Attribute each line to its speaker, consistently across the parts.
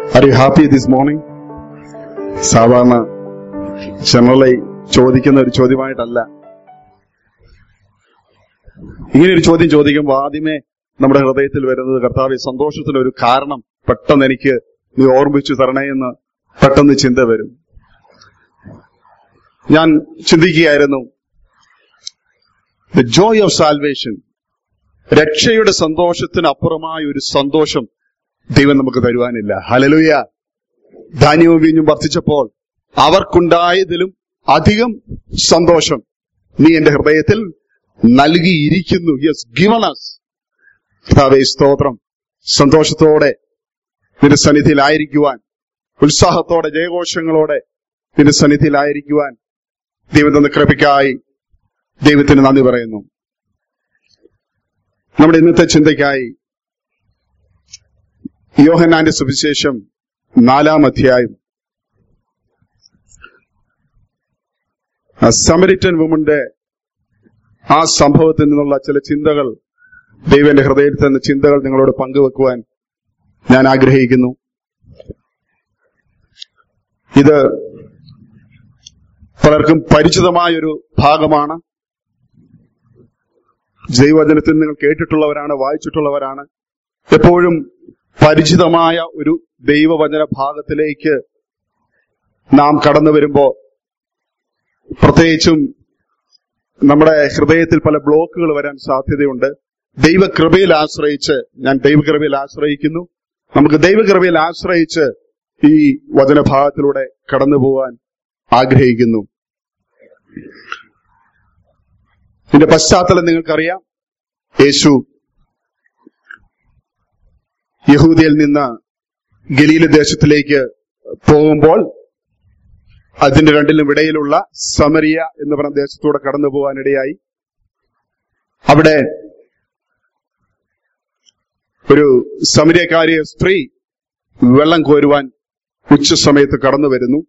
Speaker 1: R you happy this morning സാധാരണ ജനറലായി ചോദിക്കുന്ന ഒരു ചോദ്യമായിട്ടല്ല ഇങ്ങനെ ഒരു ചോദ്യം ചോദിക്കുമ്പോൾ ആദ്യമേ നമ്മുടെ ഹൃദയത്തിൽ വരുന്നത് കർത്താവ് സന്തോഷത്തിന് ഒരു കാരണം പെട്ടെന്ന് എനിക്ക് നീ ഓർമ്മിച്ചു തരണേ എന്ന് പെട്ടെന്ന് ചിന്ത വരും ഞാൻ ചിന്തിക്കുകയായിരുന്നു ദ ജോയ് ഓഫ് സാൽവേഷൻ രക്ഷയുടെ സന്തോഷത്തിന് അപ്പുറമായ ഒരു സന്തോഷം ദൈവം നമുക്ക് തരുവാനില്ല ഹലലുയ ധാന്യവും വീഞ്ഞും വർദ്ധിച്ചപ്പോൾ അവർക്കുണ്ടായതിലും അധികം സന്തോഷം നീ എന്റെ ഹൃദയത്തിൽ നൽകിയിരിക്കുന്നു യെസ് ഗിവൺ അസ് കർത്താവേ സ്തോത്രം സന്തോഷത്തോടെ നിന്റെ സന്നിധിയിലായിരിക്കുവാൻ ഉത്സാഹത്തോടെ ജയഘോഷങ്ങളോടെ നിന്റെ സന്നിധിയിലായിരിക്കുവാൻ ദൈവം തന്ന കൃപയ്ക്കായി ദൈവത്തിന് നന്ദി പറയുന്നു നമ്മുടെ ഇന്നത്തെ ചിന്തയ്ക്കായി യോഹന്നാന്റെ സുവിശേഷം നാലാം അധ്യായം സമരിറ്റൻ വുമന്റെ ആ സംഭവത്തിൽ നിന്നുള്ള ചില ചിന്തകൾ ദൈവന്റെ ഹൃദയത്തിൽ നിന്ന് ചിന്തകൾ നിങ്ങളോട് പങ്കുവെക്കുവാൻ ഞാൻ ആഗ്രഹിക്കുന്നു ഇത് പലർക്കും പരിചിതമായൊരു ഭാഗമാണ് ദൈവവചനത്തിൽ നിങ്ങൾ കേട്ടിട്ടുള്ളവരാണ് വായിച്ചിട്ടുള്ളവരാണ് എപ്പോഴും പരിചിതമായ ഒരു ദൈവവചന ഭാഗത്തിലേക്ക് നാം കടന്നു വരുമ്പോ പ്രത്യേകിച്ചും നമ്മുടെ ഹൃദയത്തിൽ പല ബ്ലോക്കുകൾ വരാൻ സാധ്യതയുണ്ട് ദൈവകൃപയിൽ ആശ്രയിച്ച് ഞാൻ ദൈവകൃപയിൽ ആശ്രയിക്കുന്നു നമുക്ക് ദൈവകൃപയിൽ ആശ്രയിച്ച് ഈ വചനഭാഗത്തിലൂടെ കടന്നു പോവാൻ ആഗ്രഹിക്കുന്നു ഇതിന്റെ പശ്ചാത്തലം നിങ്ങൾക്കറിയാം യേശു യഹൂദിയിൽ നിന്ന് ഗലീല ദേശത്തിലേക്ക് പോകുമ്പോൾ അതിന്റെ രണ്ടിലും ഇടയിലുള്ള സമരിയ എന്ന് പറഞ്ഞ ദേശത്തൂടെ കടന്നു പോകാനിടയായി അവിടെ ഒരു സമരിയക്കാരിയ സ്ത്രീ വെള്ളം കോരുവാൻ ഉച്ച സമയത്ത് കടന്നു വരുന്നു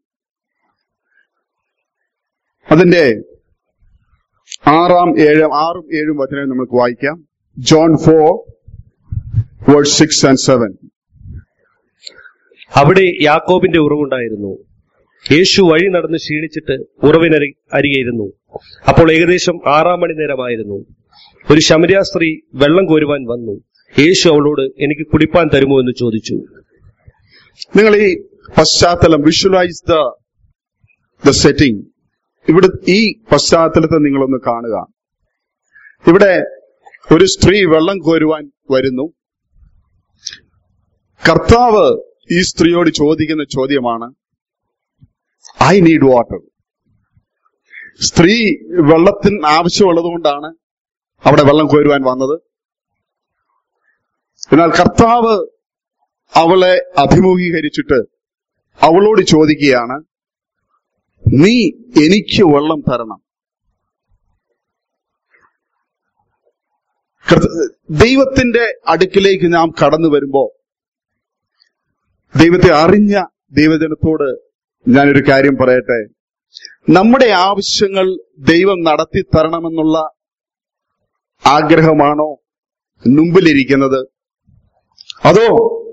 Speaker 1: അതിന്റെ ആറാം ഏഴാം ആറും ഏഴും വചനം നമുക്ക് വായിക്കാം John four word six and seven
Speaker 2: അവിടെ യാക്കോബിന്റെ ഉറവുണ്ടായിരുന്നു യേശു വഴി നടന്ന് ക്ഷീണിച്ചിട്ട് ഉറവിനരി അരികെയിരുന്നു അപ്പോൾ ഏകദേശം ആറാം മണി നേരമായിരുന്നു ഒരു ശമരിയ സ്ത്രീ വെള്ളം കോരുവാൻ വന്നു യേശു അവളോട് എനിക്ക് കുടിപ്പാൻ തരുമോ എന്ന് ചോദിച്ചു
Speaker 1: നിങ്ങൾ ഈ പശ്ചാത്തലം വിഷ്വലൈസ് ദ ദ സെറ്റിംഗ് ഇവിടെ ഈ പശ്ചാത്തലത്തെ നിങ്ങളൊന്ന് കാണുക ഇവിടെ ഒരു സ്ത്രീ വെള്ളം കോരുവാൻ വരുന്നു കർത്താവ് ഈ സ്ത്രീയോട് ചോദിക്കുന്ന ചോദ്യമാണ് ഐ നീഡ് വാട്ടർ സ്ത്രീ വെള്ളത്തിന് ആവശ്യമുള്ളത് കൊണ്ടാണ് അവിടെ വെള്ളം കോരുവാൻ വന്നത് എന്നാൽ കർത്താവ് അവളെ അഭിമുഖീകരിച്ചിട്ട് അവളോട് ചോദിക്കുകയാണ് നീ എനിക്ക് വെള്ളം തരണം കർത്ത- ദൈവത്തിന്റെ അടുക്കിലേക്ക് നാം കടന്നു വരുമ്പോ ദൈവത്തെ അറിഞ്ഞ ദൈവജനത്തോട് ഞാനൊരു കാര്യം പറയട്ടെ നമ്മുടെ ആവശ്യങ്ങൾ ദൈവം നടത്തി തരണമെന്നുള്ള ആഗ്രഹമാണോ മുമ്പിലിരിക്കുന്നത് അതോ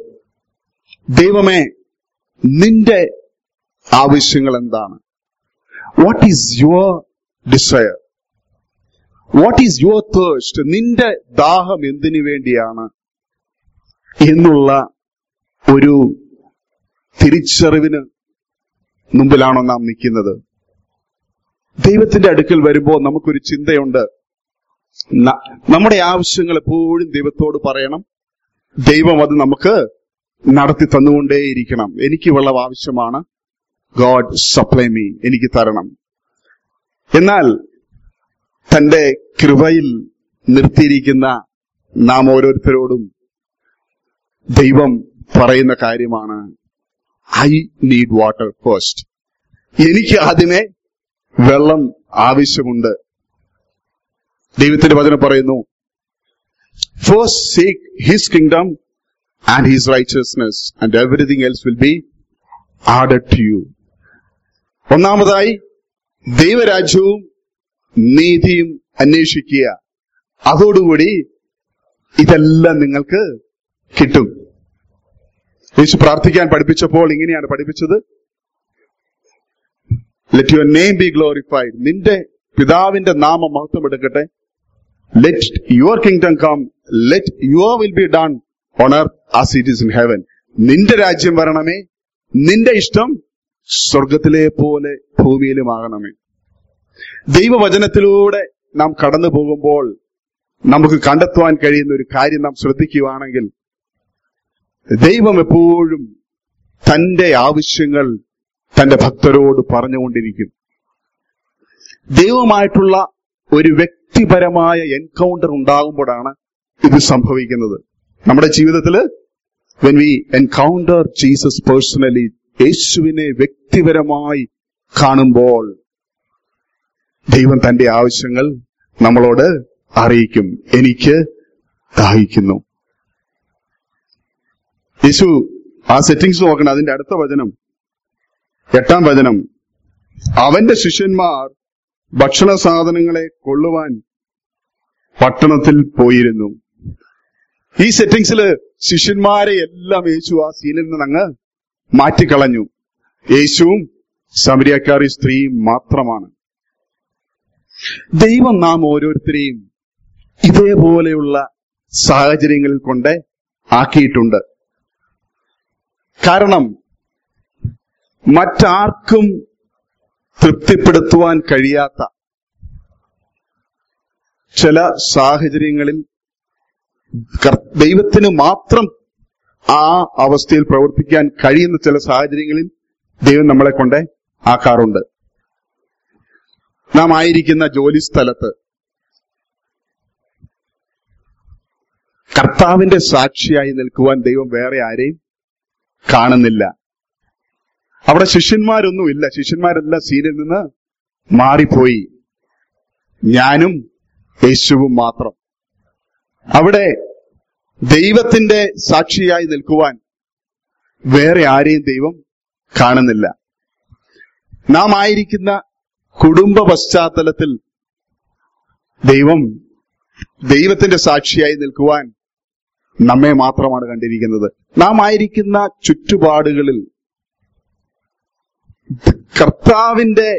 Speaker 1: ദൈവമേ നിന്റെ ആവശ്യങ്ങൾ എന്താണ് what is your desire what is your thirst നിന്റെ ദാഹം എന്തിനു വേണ്ടിയാണ് എന്നുള്ള ഒരു തിരിച്ചറിവിന് മുമ്പിലാണോ നാം നിൽക്കുന്നത് ദൈവത്തിന്റെ അടുക്കൽ വരുമ്പോൾ നമുക്കൊരു ചിന്തയുണ്ട് ന- നമ്മുടെ ആവശ്യങ്ങൾ എപ്പോഴും ദൈവത്തോട് പറയണം ദൈവം അത് നമുക്ക് നടത്തി തന്നുകൊണ്ടേയിരിക്കണം എനിക്ക് വെള്ളം ആവശ്യമാണ് ഗോഡ് സപ്ലൈ മീ എനിക്ക് തരണം എന്നാൽ തന്റെ കൃപയിൽ നിർത്തിയിരിക്കുന്ന നാം ഓരോരുത്തരോടും ദൈവം പറയുന്ന കാര്യമാണ് ഐ നീഡ് വാട്ടർ ഫസ്റ്റ് എനിക്ക് ആദ്യമേ വെള്ളം ആവശ്യമുണ്ട് ദൈവത്തിന്റെ വചനം പറയുന്നു first seek his kingdom and his righteousness and everything else will be added to you ഒന്നാമതായി ദൈവരാജ്യവും നീതിയും അന്വേഷിക്കുക അതോടുകൂടി ഇതെല്ലാം നിങ്ങൾക്ക് കിട്ടും യേശു പ്രാർത്ഥിക്കാൻ പഠിപ്പിച്ചപ്പോൾ ഇങ്ങനെയാണ് പഠിപ്പിച്ചത് let your name be glorified നിന്റെ പിതാവിന്റെ നാമം മഹത്വം എടുക്കട്ടെ let your kingdom come let your will be done on earth as it is in heaven നിന്റെ രാജ്യം വരണമേ നിന്റെ ഇഷ്ടം സ്വർഗത്തിലെ പോലെ ഭൂമിയിലുമാകണമേ ദൈവവചനത്തിലൂടെ നാം കടന്നു പോകുമ്പോൾ നമുക്ക് കണ്ടെത്തുവാൻ കഴിയുന്ന ഒരു കാര്യം നാം ശ്രദ്ധിക്കുകയാണെങ്കിൽ ദൈവം എപ്പോഴും തന്റെ ആവശ്യങ്ങൾ തന്റെ ഭക്തരോട് പറഞ്ഞുകൊണ്ടിരിക്കും ദൈവമായിട്ടുള്ള ഒരു വ്യക്തിപരമായ എൻകൗണ്ടർ ഉണ്ടാകുമ്പോഴാണ് ഇത് സംഭവിക്കുന്നത് നമ്മുടെ ജീവിതത്തിൽ when we encounter Jesus personally യേശുവിനെ വ്യക്തിപരമായി കാണുമ്പോൾ ദൈവം തന്റെ ആവശ്യങ്ങൾ നമ്മളോട് അറിയിക്കും എനിക്ക് ദാഹിക്കുന്നു യേശു ആ സെറ്റിംഗ്സ് നോക്കണം അതിന്റെ അടുത്ത വചനം എട്ടാം വചനം അവന്റെ ശിഷ്യന്മാർ ഭക്ഷണ സാധനങ്ങളെ കൊള്ളുവാൻ പട്ടണത്തിൽ പോയിരുന്നു ഈ സെറ്റിംഗ്സില് ശിഷ്യന്മാരെ എല്ലാം യേശു ആ സീനിൽ നിന്ന് അങ്ങ് മാറ്റിക്കളഞ്ഞു യേശുവും സമരിയക്കാരി സ്ത്രീയും മാത്രമാണ് ദൈവം നാം ഓരോരുത്തരെയും ഇതേപോലെയുള്ള സാഹചര്യങ്ങളിൽ കൊണ്ട് ആക്കിയിട്ടുണ്ട് കാരണം മറ്റാർക്കും തൃപ്തിപ്പെടുത്തുവാൻ കഴിയാത്ത ചില സാഹചര്യങ്ങളിൽ കർ- ദൈവത്തിന് മാത്രം ആ അവസ്ഥയിൽ പ്രവർത്തിക്കാൻ കഴിയുന്ന ചില സാഹചര്യങ്ങളിൽ ദൈവം നമ്മളെ കൊണ്ട് ആക്കാറുണ്ട് നാം ആയിരിക്കുന്ന ജോലി സ്ഥലത്ത് കർത്താവിന്റെ സാക്ഷിയായി നിൽക്കുവാൻ ദൈവം വേറെ ആരെയും കാണുന്നില്ല അവിടെ ശിഷ്യന്മാരൊന്നുമില്ല ശിഷ്യന്മാരെല്ലാം സീനിൽ നിന്ന് മാറിപ്പോയി ഞാനും യേശുവും മാത്രം അവിടെ ദൈവത്തിന്റെ സാക്ഷിയായി നിൽക്കുവാൻ വേറെ ആരെയും ദൈവം കാണുന്നില്ല നാം ആയിരിക്കുന്ന കുടുംബ പശ്ചാത്തലത്തിൽ ദൈവം ദൈവത്തിന്റെ സാക്ഷിയായി നിൽക്കുവാൻ നമ്മെ മാത്രമാണ് കണ്ടിരിക്കുന്നത് നാം ആയിരിക്കുന്ന ചുറ്റുപാടുകളിൽ കർത്താവിന്റെ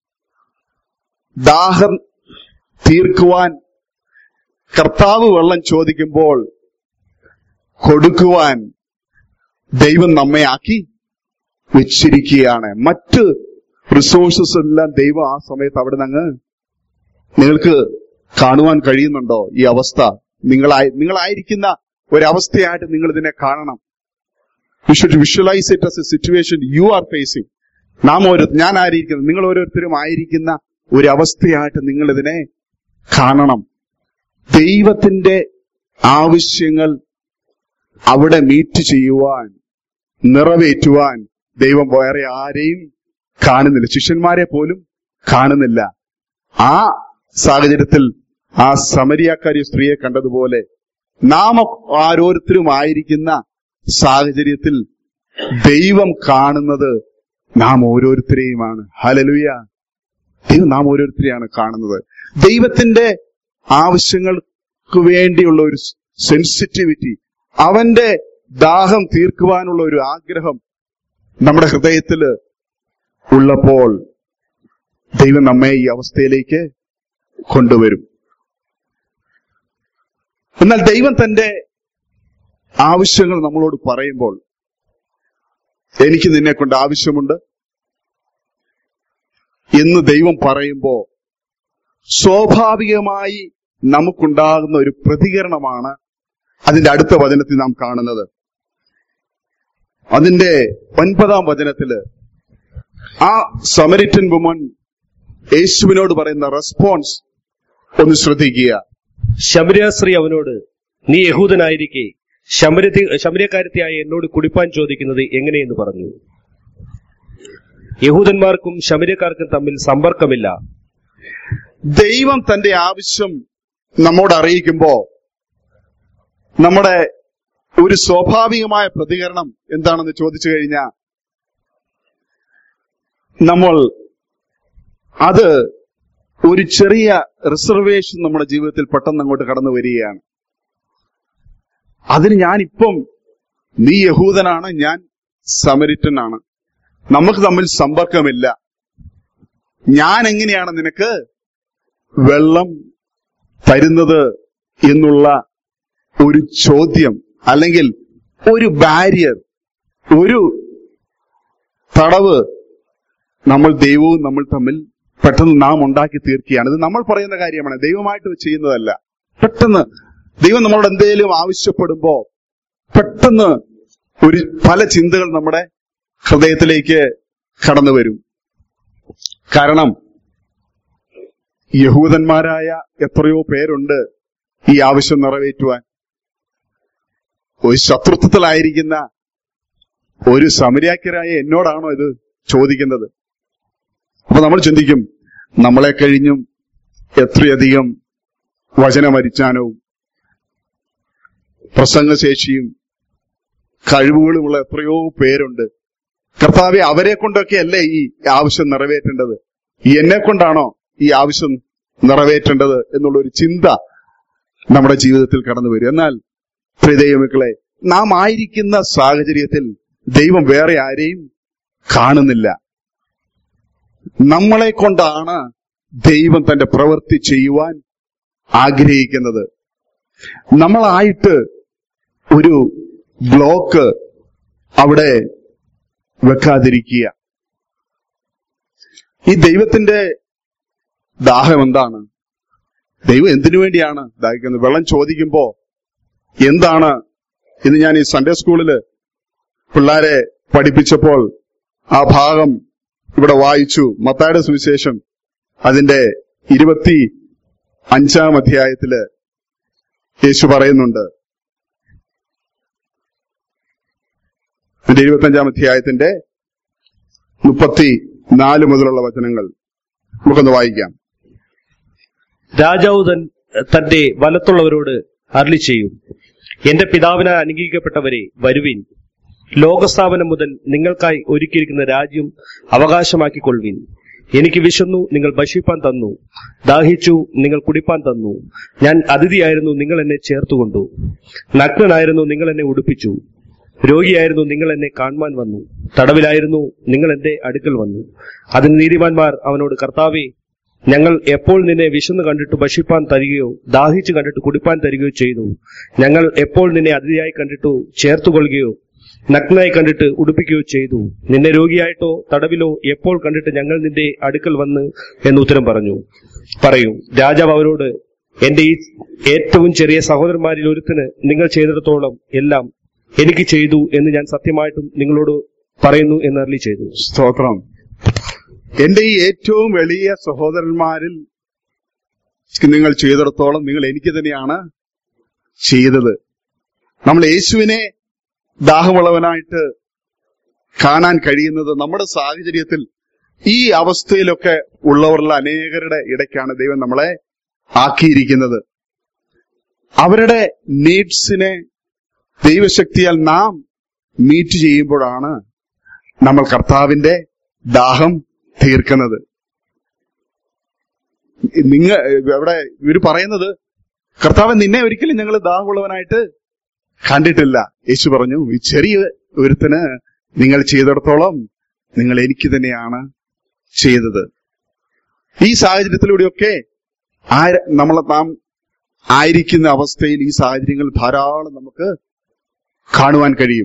Speaker 1: ദാഹം തീർക്കുവാൻ കർത്താവ് വെള്ളം ചോദിക്കുമ്പോൾ കൊടുക്കുവാൻ ദൈവം നമ്മെ ആക്കി വെച്ചിരിക്കുകയാണ് മറ്റ് റിസോഴ്സസ് എല്ലാം ദൈവം ആ സമയത്ത് അവിടെ നിന്ന് നിങ്ങൾക്ക് കാണുവാൻ കഴിയുന്നുണ്ടോ ഈ അവസ്ഥ നിങ്ങളായി നിങ്ങളായിരിക്കുന്ന ഒരവസ്ഥയായിട്ട് നിങ്ങൾ ഇതിനെ കാണണം you should visualise it as a situation you are facing നാം ഓരോ ഞാൻ ആയിരിക്കുന്നത് നിങ്ങൾ ഓരോരുത്തരും ആയിരിക്കുന്ന ഒരു അവസ്ഥയായിട്ട് നിങ്ങൾ ഇതിനെ കാണണം ദൈവത്തിന്റെ ആവശ്യങ്ങൾ അവിടെ മീറ്റ് ചെയ്യുവാൻ നിറവേറ്റുവാൻ ദൈവം വേറെ ആരെയും കാണുന്നില്ല ശിഷ്യന്മാരെ പോലും കാണുന്നില്ല ആ സാഹചര്യത്തിൽ ആ സമരിയാക്കാരി സ്ത്രീയെ കണ്ടതുപോലെ നാം ഓരോരുത്തരും ആയിരിക്കുന്ന സാഹചര്യത്തിൽ ദൈവം കാണുന്നത് നാം ഓരോരുത്തരെയുമാണ് ഹലലുയ ദൈവം നാം ഓരോരുത്തരെയാണ് കാണുന്നത് ദൈവത്തിന്റെ ആവശ്യങ്ങൾക്ക് വേണ്ടിയുള്ള ഒരു സെൻസിറ്റിവിറ്റി അവന്റെ ദാഹം തീർക്കുവാനുള്ള ഒരു ആഗ്രഹം നമ്മുടെ ഹൃദയത്തിൽ ഉള്ളപ്പോൾ ദൈവം നമ്മെ ഈ അവസ്ഥയിലേക്ക് കൊണ്ടുവരും എന്നാൽ ദൈവം തന്റെ ആവശ്യങ്ങൾ നമ്മളോട് പറയുമ്പോൾ എനിക്ക് നിന്നെ കൊണ്ട് ആവശ്യമുണ്ട് എന്ന് ദൈവം പറയുമ്പോ സ്വാഭാവികമായി നമുക്കുണ്ടാകുന്ന ഒരു പ്രതികരണമാണ് അതിന്റെ അടുത്ത വചനത്തിൽ നാം കാണുന്നത് അതിന്റെ ഒൻപതാം വചനത്തില് ആ സമരിറ്റൻ വുമൺ യേശുവിനോട് പറയുന്ന റെസ്പോൺസ് ഒന്ന് ശ്രദ്ധിക്കുക
Speaker 2: ശമരിയാസ്ത്രീ അവനോട് നീ യഹൂദനായിരിക്കെ ശമരത്തി ശമരക്കാരത്തിയായ എന്നോട് കുടിപ്പാൻ ചോദിക്കുന്നത് എങ്ങനെയെന്ന് പറഞ്ഞു യഹൂദന്മാർക്കും ശമരക്കാർക്കും തമ്മിൽ സമ്പർക്കമില്ല
Speaker 1: ദൈവം തന്റെ ആവശ്യം നമ്മോട് അറിയിക്കുമ്പോ നമ്മുടെ ഒരു സ്വാഭാവികമായ പ്രതികരണം എന്താണെന്ന് ചോദിച്ചു കഴിഞ്ഞാൽ നമ്മൾ അത് ഒരു ചെറിയ റിസർവേഷൻ നമ്മുടെ ജീവിതത്തിൽ പെട്ടെന്ന് അങ്ങോട്ട് കടന്നു വരികയാണ് അതിന് ഞാനിപ്പം നീ യഹൂദനാണ് ഞാൻ സമരിറ്റനാണ് നമുക്ക് തമ്മിൽ സമ്പർക്കമില്ല ഞാൻ എങ്ങനെയാണ് നിനക്ക് വെള്ളം തരുന്നത് എന്നുള്ള ഒരു ചോദ്യം അല്ലെങ്കിൽ ഒരു ബാരിയർ ഒരു തടവ് നമ്മൾ ദൈവവും നമ്മൾ തമ്മിൽ പെട്ടെന്ന് നാം ഉണ്ടാക്കി തീർക്കുകയാണ് ഇത് നമ്മൾ പറയുന്ന കാര്യമാണ് ദൈവമായിട്ട് ചെയ്യുന്നതല്ല പെട്ടെന്ന് ദൈവം നമ്മളോട് എന്തെങ്കിലും ആവശ്യപ്പെടുമ്പോ പെട്ടെന്ന് ഒരു പല ചിന്തകൾ നമ്മുടെ ഹൃദയത്തിലേക്ക് കടന്നു വരും കാരണം യഹൂദന്മാരായ എത്രയോ പേരുണ്ട് ഈ ആവശ്യം നിറവേറ്റുവാൻ ഒരു ശത്രുത്വത്തിലായിരിക്കുന്ന ഒരു സമര്യാക്കരായ എന്നോടാണോ ഇത് ചോദിക്കുന്നത് അപ്പൊ നമ്മൾ ചിന്തിക്കും നമ്മളെ കഴിഞ്ഞും എത്രയധികം വചനമരിച്ചാനവും പ്രസംഗശേഷിയും കഴിവുകളുമുള്ള എത്രയോ പേരുണ്ട് കർത്താവെ അവരെ കൊണ്ടൊക്കെ അല്ലേ ഈ ആവശ്യം നിറവേറ്റേണ്ടത് ഈ എന്നെ കൊണ്ടാണോ ഈ ആവശ്യം നിറവേറ്റേണ്ടത് എന്നുള്ള ഒരു ചിന്ത നമ്മുടെ ജീവിതത്തിൽ കടന്നു വരും എന്നാൽ പ്രിയദൈവമക്കളെ നാം ആയിരിക്കുന്ന സാഹചര്യത്തിൽ ദൈവം വേറെ ആരെയും കാണുന്നില്ല നമ്മളെ കൊണ്ടാണ് ദൈവം തന്റെ പ്രവൃത്തി ചെയ്യുവാൻ ആഗ്രഹിക്കുന്നത് നമ്മളായിട്ട് ഒരു ബ്ലോക്ക് അവിടെ വെക്കാതിരിക്കുക ഈ ദൈവത്തിന്റെ ദാഹം എന്താണ് ദൈവം എന്തിനു വേണ്ടിയാണ് ദാഹിക്കുന്നത് വെള്ളം ചോദിക്കുമ്പോ എന്താണ് ഇന്ന് ഞാൻ ഈ സൺഡേ സ്കൂളില് പിള്ളേരെ പഠിപ്പിച്ചപ്പോൾ ആ ഭാഗം ഇവിടെ വായിച്ചു മത്തായുടെ സുവിശേഷം അതിന്റെ ഇരുപത്തി അഞ്ചാം അധ്യായത്തില് യേശു പറയുന്നുണ്ട് അതിന്റെ ഇരുപത്തി അഞ്ചാം അധ്യായത്തിന്റെ മുപ്പത്തി നാല് മുതലുള്ള വചനങ്ങൾ നമുക്കൊന്ന് വായിക്കാം
Speaker 2: രാജാവ് തൻ തന്റെ വലത്തുള്ളവരോട് അരളി ചെയ്യും എന്റെ പിതാവിനാൽ അനുഗ്രഹിക്കപ്പെട്ടവരെ വരുവിൻ ലോകസ്ഥാപനം മുതൽ നിങ്ങൾക്കായി ഒരുക്കിയിരിക്കുന്ന രാജ്യം അവകാശമാക്കിക്കൊള്ളുവിൻ എനിക്ക് വിശന്നു നിങ്ങൾ ഭക്ഷിപ്പാൻ തന്നു ദാഹിച്ചു നിങ്ങൾ കുടിപ്പാൻ തന്നു ഞാൻ അതിഥിയായിരുന്നു നിങ്ങൾ എന്നെ ചേർത്തുകൊണ്ടു നഗ്നനായിരുന്നു നിങ്ങൾ എന്നെ ഉടുപ്പിച്ചു രോഗിയായിരുന്നു നിങ്ങൾ എന്നെ കാണുവാൻ വന്നു തടവിലായിരുന്നു നിങ്ങൾ എന്റെ അടുക്കൽ വന്നു അതിന് നീതിമാന്മാർ അവനോട് കർത്താവേ ഞങ്ങൾ എപ്പോൾ നിന്നെ വിശന്ന് കണ്ടിട്ട് ഭക്ഷിപ്പാൻ തരികയോ ദാഹിച്ചു കണ്ടിട്ട് കുടിപ്പാൻ തരികയോ ചെയ്തു ഞങ്ങൾ എപ്പോൾ നിന്നെ അതിഥിയായി കണ്ടിട്ടു ചേർത്തുകൊള്ളുകയോ നഗ്നായി കണ്ടിട്ട് ഉടുപ്പിക്കുകയോ ചെയ്തു നിന്നെ രോഗിയായിട്ടോ തടവിലോ എപ്പോൾ കണ്ടിട്ട് ഞങ്ങൾ നിന്റെ അടുക്കൽ വന്ന് എന്ന് ഉത്തരം പറഞ്ഞു പറയൂ രാജാവ് അവരോട് എന്റെ ഈ ഏറ്റവും ചെറിയ സഹോദരന്മാരിൽ ഒരുത്തിന് നിങ്ങൾ ചെയ്തിടത്തോളം എല്ലാം എനിക്ക് ചെയ്തു എന്ന് ഞാൻ സത്യമായിട്ടും നിങ്ങളോട് പറയുന്നു എന്ന് അരളി ചെയ്തു
Speaker 1: സ്തോത്രം എന്റെ ഈ ഏറ്റവും എളിയ സഹോദരന്മാരിൽ നിങ്ങൾ ചെയ്തിടത്തോളം നിങ്ങൾ എനിക്ക് തന്നെയാണ് ചെയ്തത് നമ്മൾ യേശുവിനെ ദാഹമുള്ളവനായിട്ട് കാണാൻ കഴിയുന്നത് നമ്മുടെ സാഹചര്യത്തിൽ ഈ അവസ്ഥയിലൊക്കെ ഉള്ളവരുടെ അനേകരുടെ ഇടയ്ക്കാണ് ദൈവം നമ്മളെ ആക്കിയിരിക്കുന്നത് അവരുടെ നീഡ്സിനെ ദൈവശക്തിയാൽ നാം മീറ്റ് ചെയ്യുമ്പോഴാണ് നമ്മൾ കർത്താവിന്റെ ദാഹം തീർക്കുന്നത് നിങ്ങ ഇവിടെ ഇവര് പറയുന്നത് കർത്താവ് നിന്നെ ഒരിക്കലും ഞങ്ങൾ ദാഹമുള്ളവനായിട്ട് കണ്ടിട്ടില്ല യേശു പറഞ്ഞു ഈ ചെറിയ ഒരുത്തിന് നിങ്ങൾ ചെയ്തിടത്തോളം നിങ്ങൾ എനിക്ക് തന്നെയാണ് ചെയ്തത് ഈ സാഹചര്യത്തിലൂടെയൊക്കെ ആര നമ്മൾ നാം ആയിരിക്കുന്ന അവസ്ഥയിൽ ഈ സാഹചര്യങ്ങൾ ധാരാളം നമുക്ക് കാണുവാൻ കഴിയും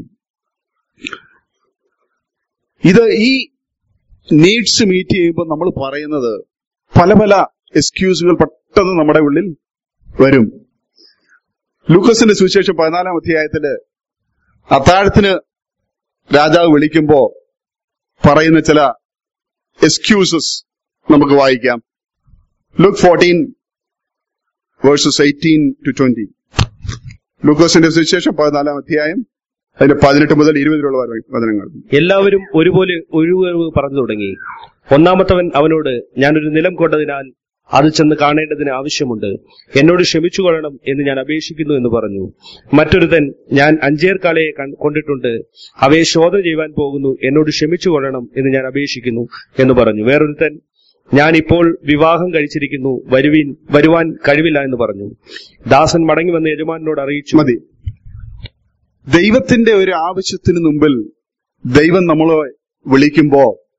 Speaker 1: ഇത് ഈ നീഡ്സ് മീറ്റ് ചെയ്യുമ്പോൾ നമ്മൾ പറയുന്നത് പല പല എക്സ്ക്യൂസുകൾ പെട്ടെന്ന് നമ്മുടെ ഉള്ളിൽ വരും ലൂക്കസിന്റെ സുവിശേഷം പതിനാലാം അധ്യായത്തില് അത്താഴത്തിന് രാജാവ് വിളിക്കുമ്പോ പറയുന്ന ചില എക്സ്ക്യൂസസ് നമുക്ക് വായിക്കാം Luke fourteen verses eighteen to twenty ലൂക്കോസിന്റെ സുവിശേഷം പതിനാലാം അധ്യായം അതിന്റെ പതിനെട്ട് മുതൽ ഇരുപതിലുള്ള വചനങ്ങൾ
Speaker 2: എല്ലാവരും ഒരുപോലെ ഒഴിവ് പറഞ്ഞു തുടങ്ങി ഒന്നാമത്തവൻ അവനോട് ഞാനൊരു നിലം കൊണ്ടതിനാൽ അത് ചെന്ന് കാണേണ്ടതിന് ആവശ്യമുണ്ട് എന്നോട് ക്ഷമിച്ചു കൊള്ളണം എന്ന് ഞാൻ അപേക്ഷിക്കുന്നു എന്ന് പറഞ്ഞു മറ്റൊരുത്തൻ ഞാൻ അഞ്ചേർ കാളയെ കൺ- കൊണ്ടിട്ടുണ്ട് അവയെ ശോധന ചെയ്യുവാൻ പോകുന്നു എന്നോട് ക്ഷമിച്ചു കൊള്ളണം എന്ന് ഞാൻ അപേക്ഷിക്കുന്നു എന്ന് പറഞ്ഞു വേറൊരുത്തൻ ഞാൻ ഇപ്പോൾ വിവാഹം കഴിച്ചിരിക്കുന്നു വരുവിൻ വരുവാൻ കഴിവില്ല എന്ന് പറഞ്ഞു ദാസൻ മടങ്ങി വന്ന യജമാനോട് അറിയിച്ചു
Speaker 1: മതി ദൈവത്തിന്റെ ഒരു ആവശ്യത്തിന് മുമ്പിൽ ദൈവം നമ്മളെ വിളിക്കുമ്പോ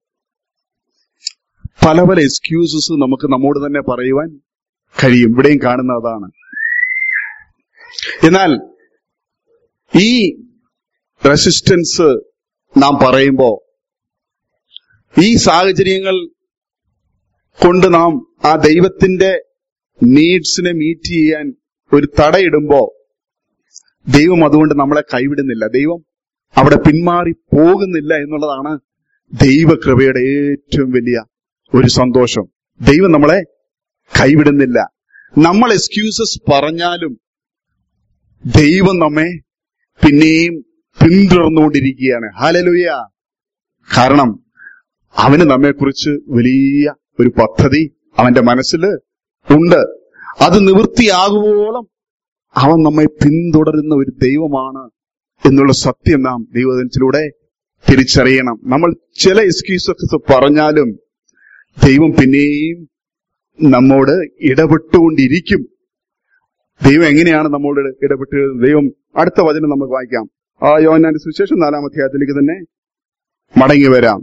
Speaker 1: പല പല എക്സ്ക്യൂസസ് നമുക്ക് നമ്മോട് തന്നെ പറയുവാൻ കഴിയും ഇവിടെയും കാണുന്ന അതാണ് എന്നാൽ ഈ റെസിസ്റ്റൻസ് നാം പറയുമ്പോ ഈ സാഹചര്യങ്ങൾ കൊണ്ട് നാം ആ ദൈവത്തിന്റെ നീഡ്സിനെ മീറ്റ് ചെയ്യാൻ ഒരു തടയിടുമ്പോ ദൈവം അതുകൊണ്ട് നമ്മളെ കൈവിടുന്നില്ല ദൈവം അവിടെ പിന്മാറി പോകുന്നില്ല എന്നുള്ളതാണ് ദൈവകൃപയുടെ ഏറ്റവും വലിയ ഒരു സന്തോഷം ദൈവം നമ്മളെ കൈവിടുന്നില്ല നമ്മൾ എക്സ്ക്യൂസസ് പറഞ്ഞാലും ദൈവം നമ്മെ പിന്നെയും പിന്തുടർന്നുകൊണ്ടിരിക്കുകയാണ് ഹാലലുയ കാരണം അവന് നമ്മെക്കുറിച്ച് വലിയ ഒരു പദ്ധതി അവന്റെ മനസ്സിൽ ഉണ്ട് അത് നിവൃത്തിയാകുവോളം അവൻ നമ്മെ പിന്തുടരുന്ന ഒരു ദൈവമാണ് എന്നുള്ള സത്യം നാം ദൈവദിനത്തിലൂടെ തിരിച്ചറിയണം നമ്മൾ ചില എക്സ്ക്യൂസസ് പറഞ്ഞാലും ദൈവം പിന്നെയും നമ്മോട് ഇടപെട്ടുകൊണ്ടിരിക്കും ദൈവം എങ്ങനെയാണ് നമ്മോട് ഇടപെട്ട് ദൈവം അടുത്ത വചനം നമുക്ക് വായിക്കാം ആ യോഹന്നാന്റെ സുവിശേഷം നാലാം അധ്യായത്തിലേക്ക് തന്നെ മടങ്ങി വരാം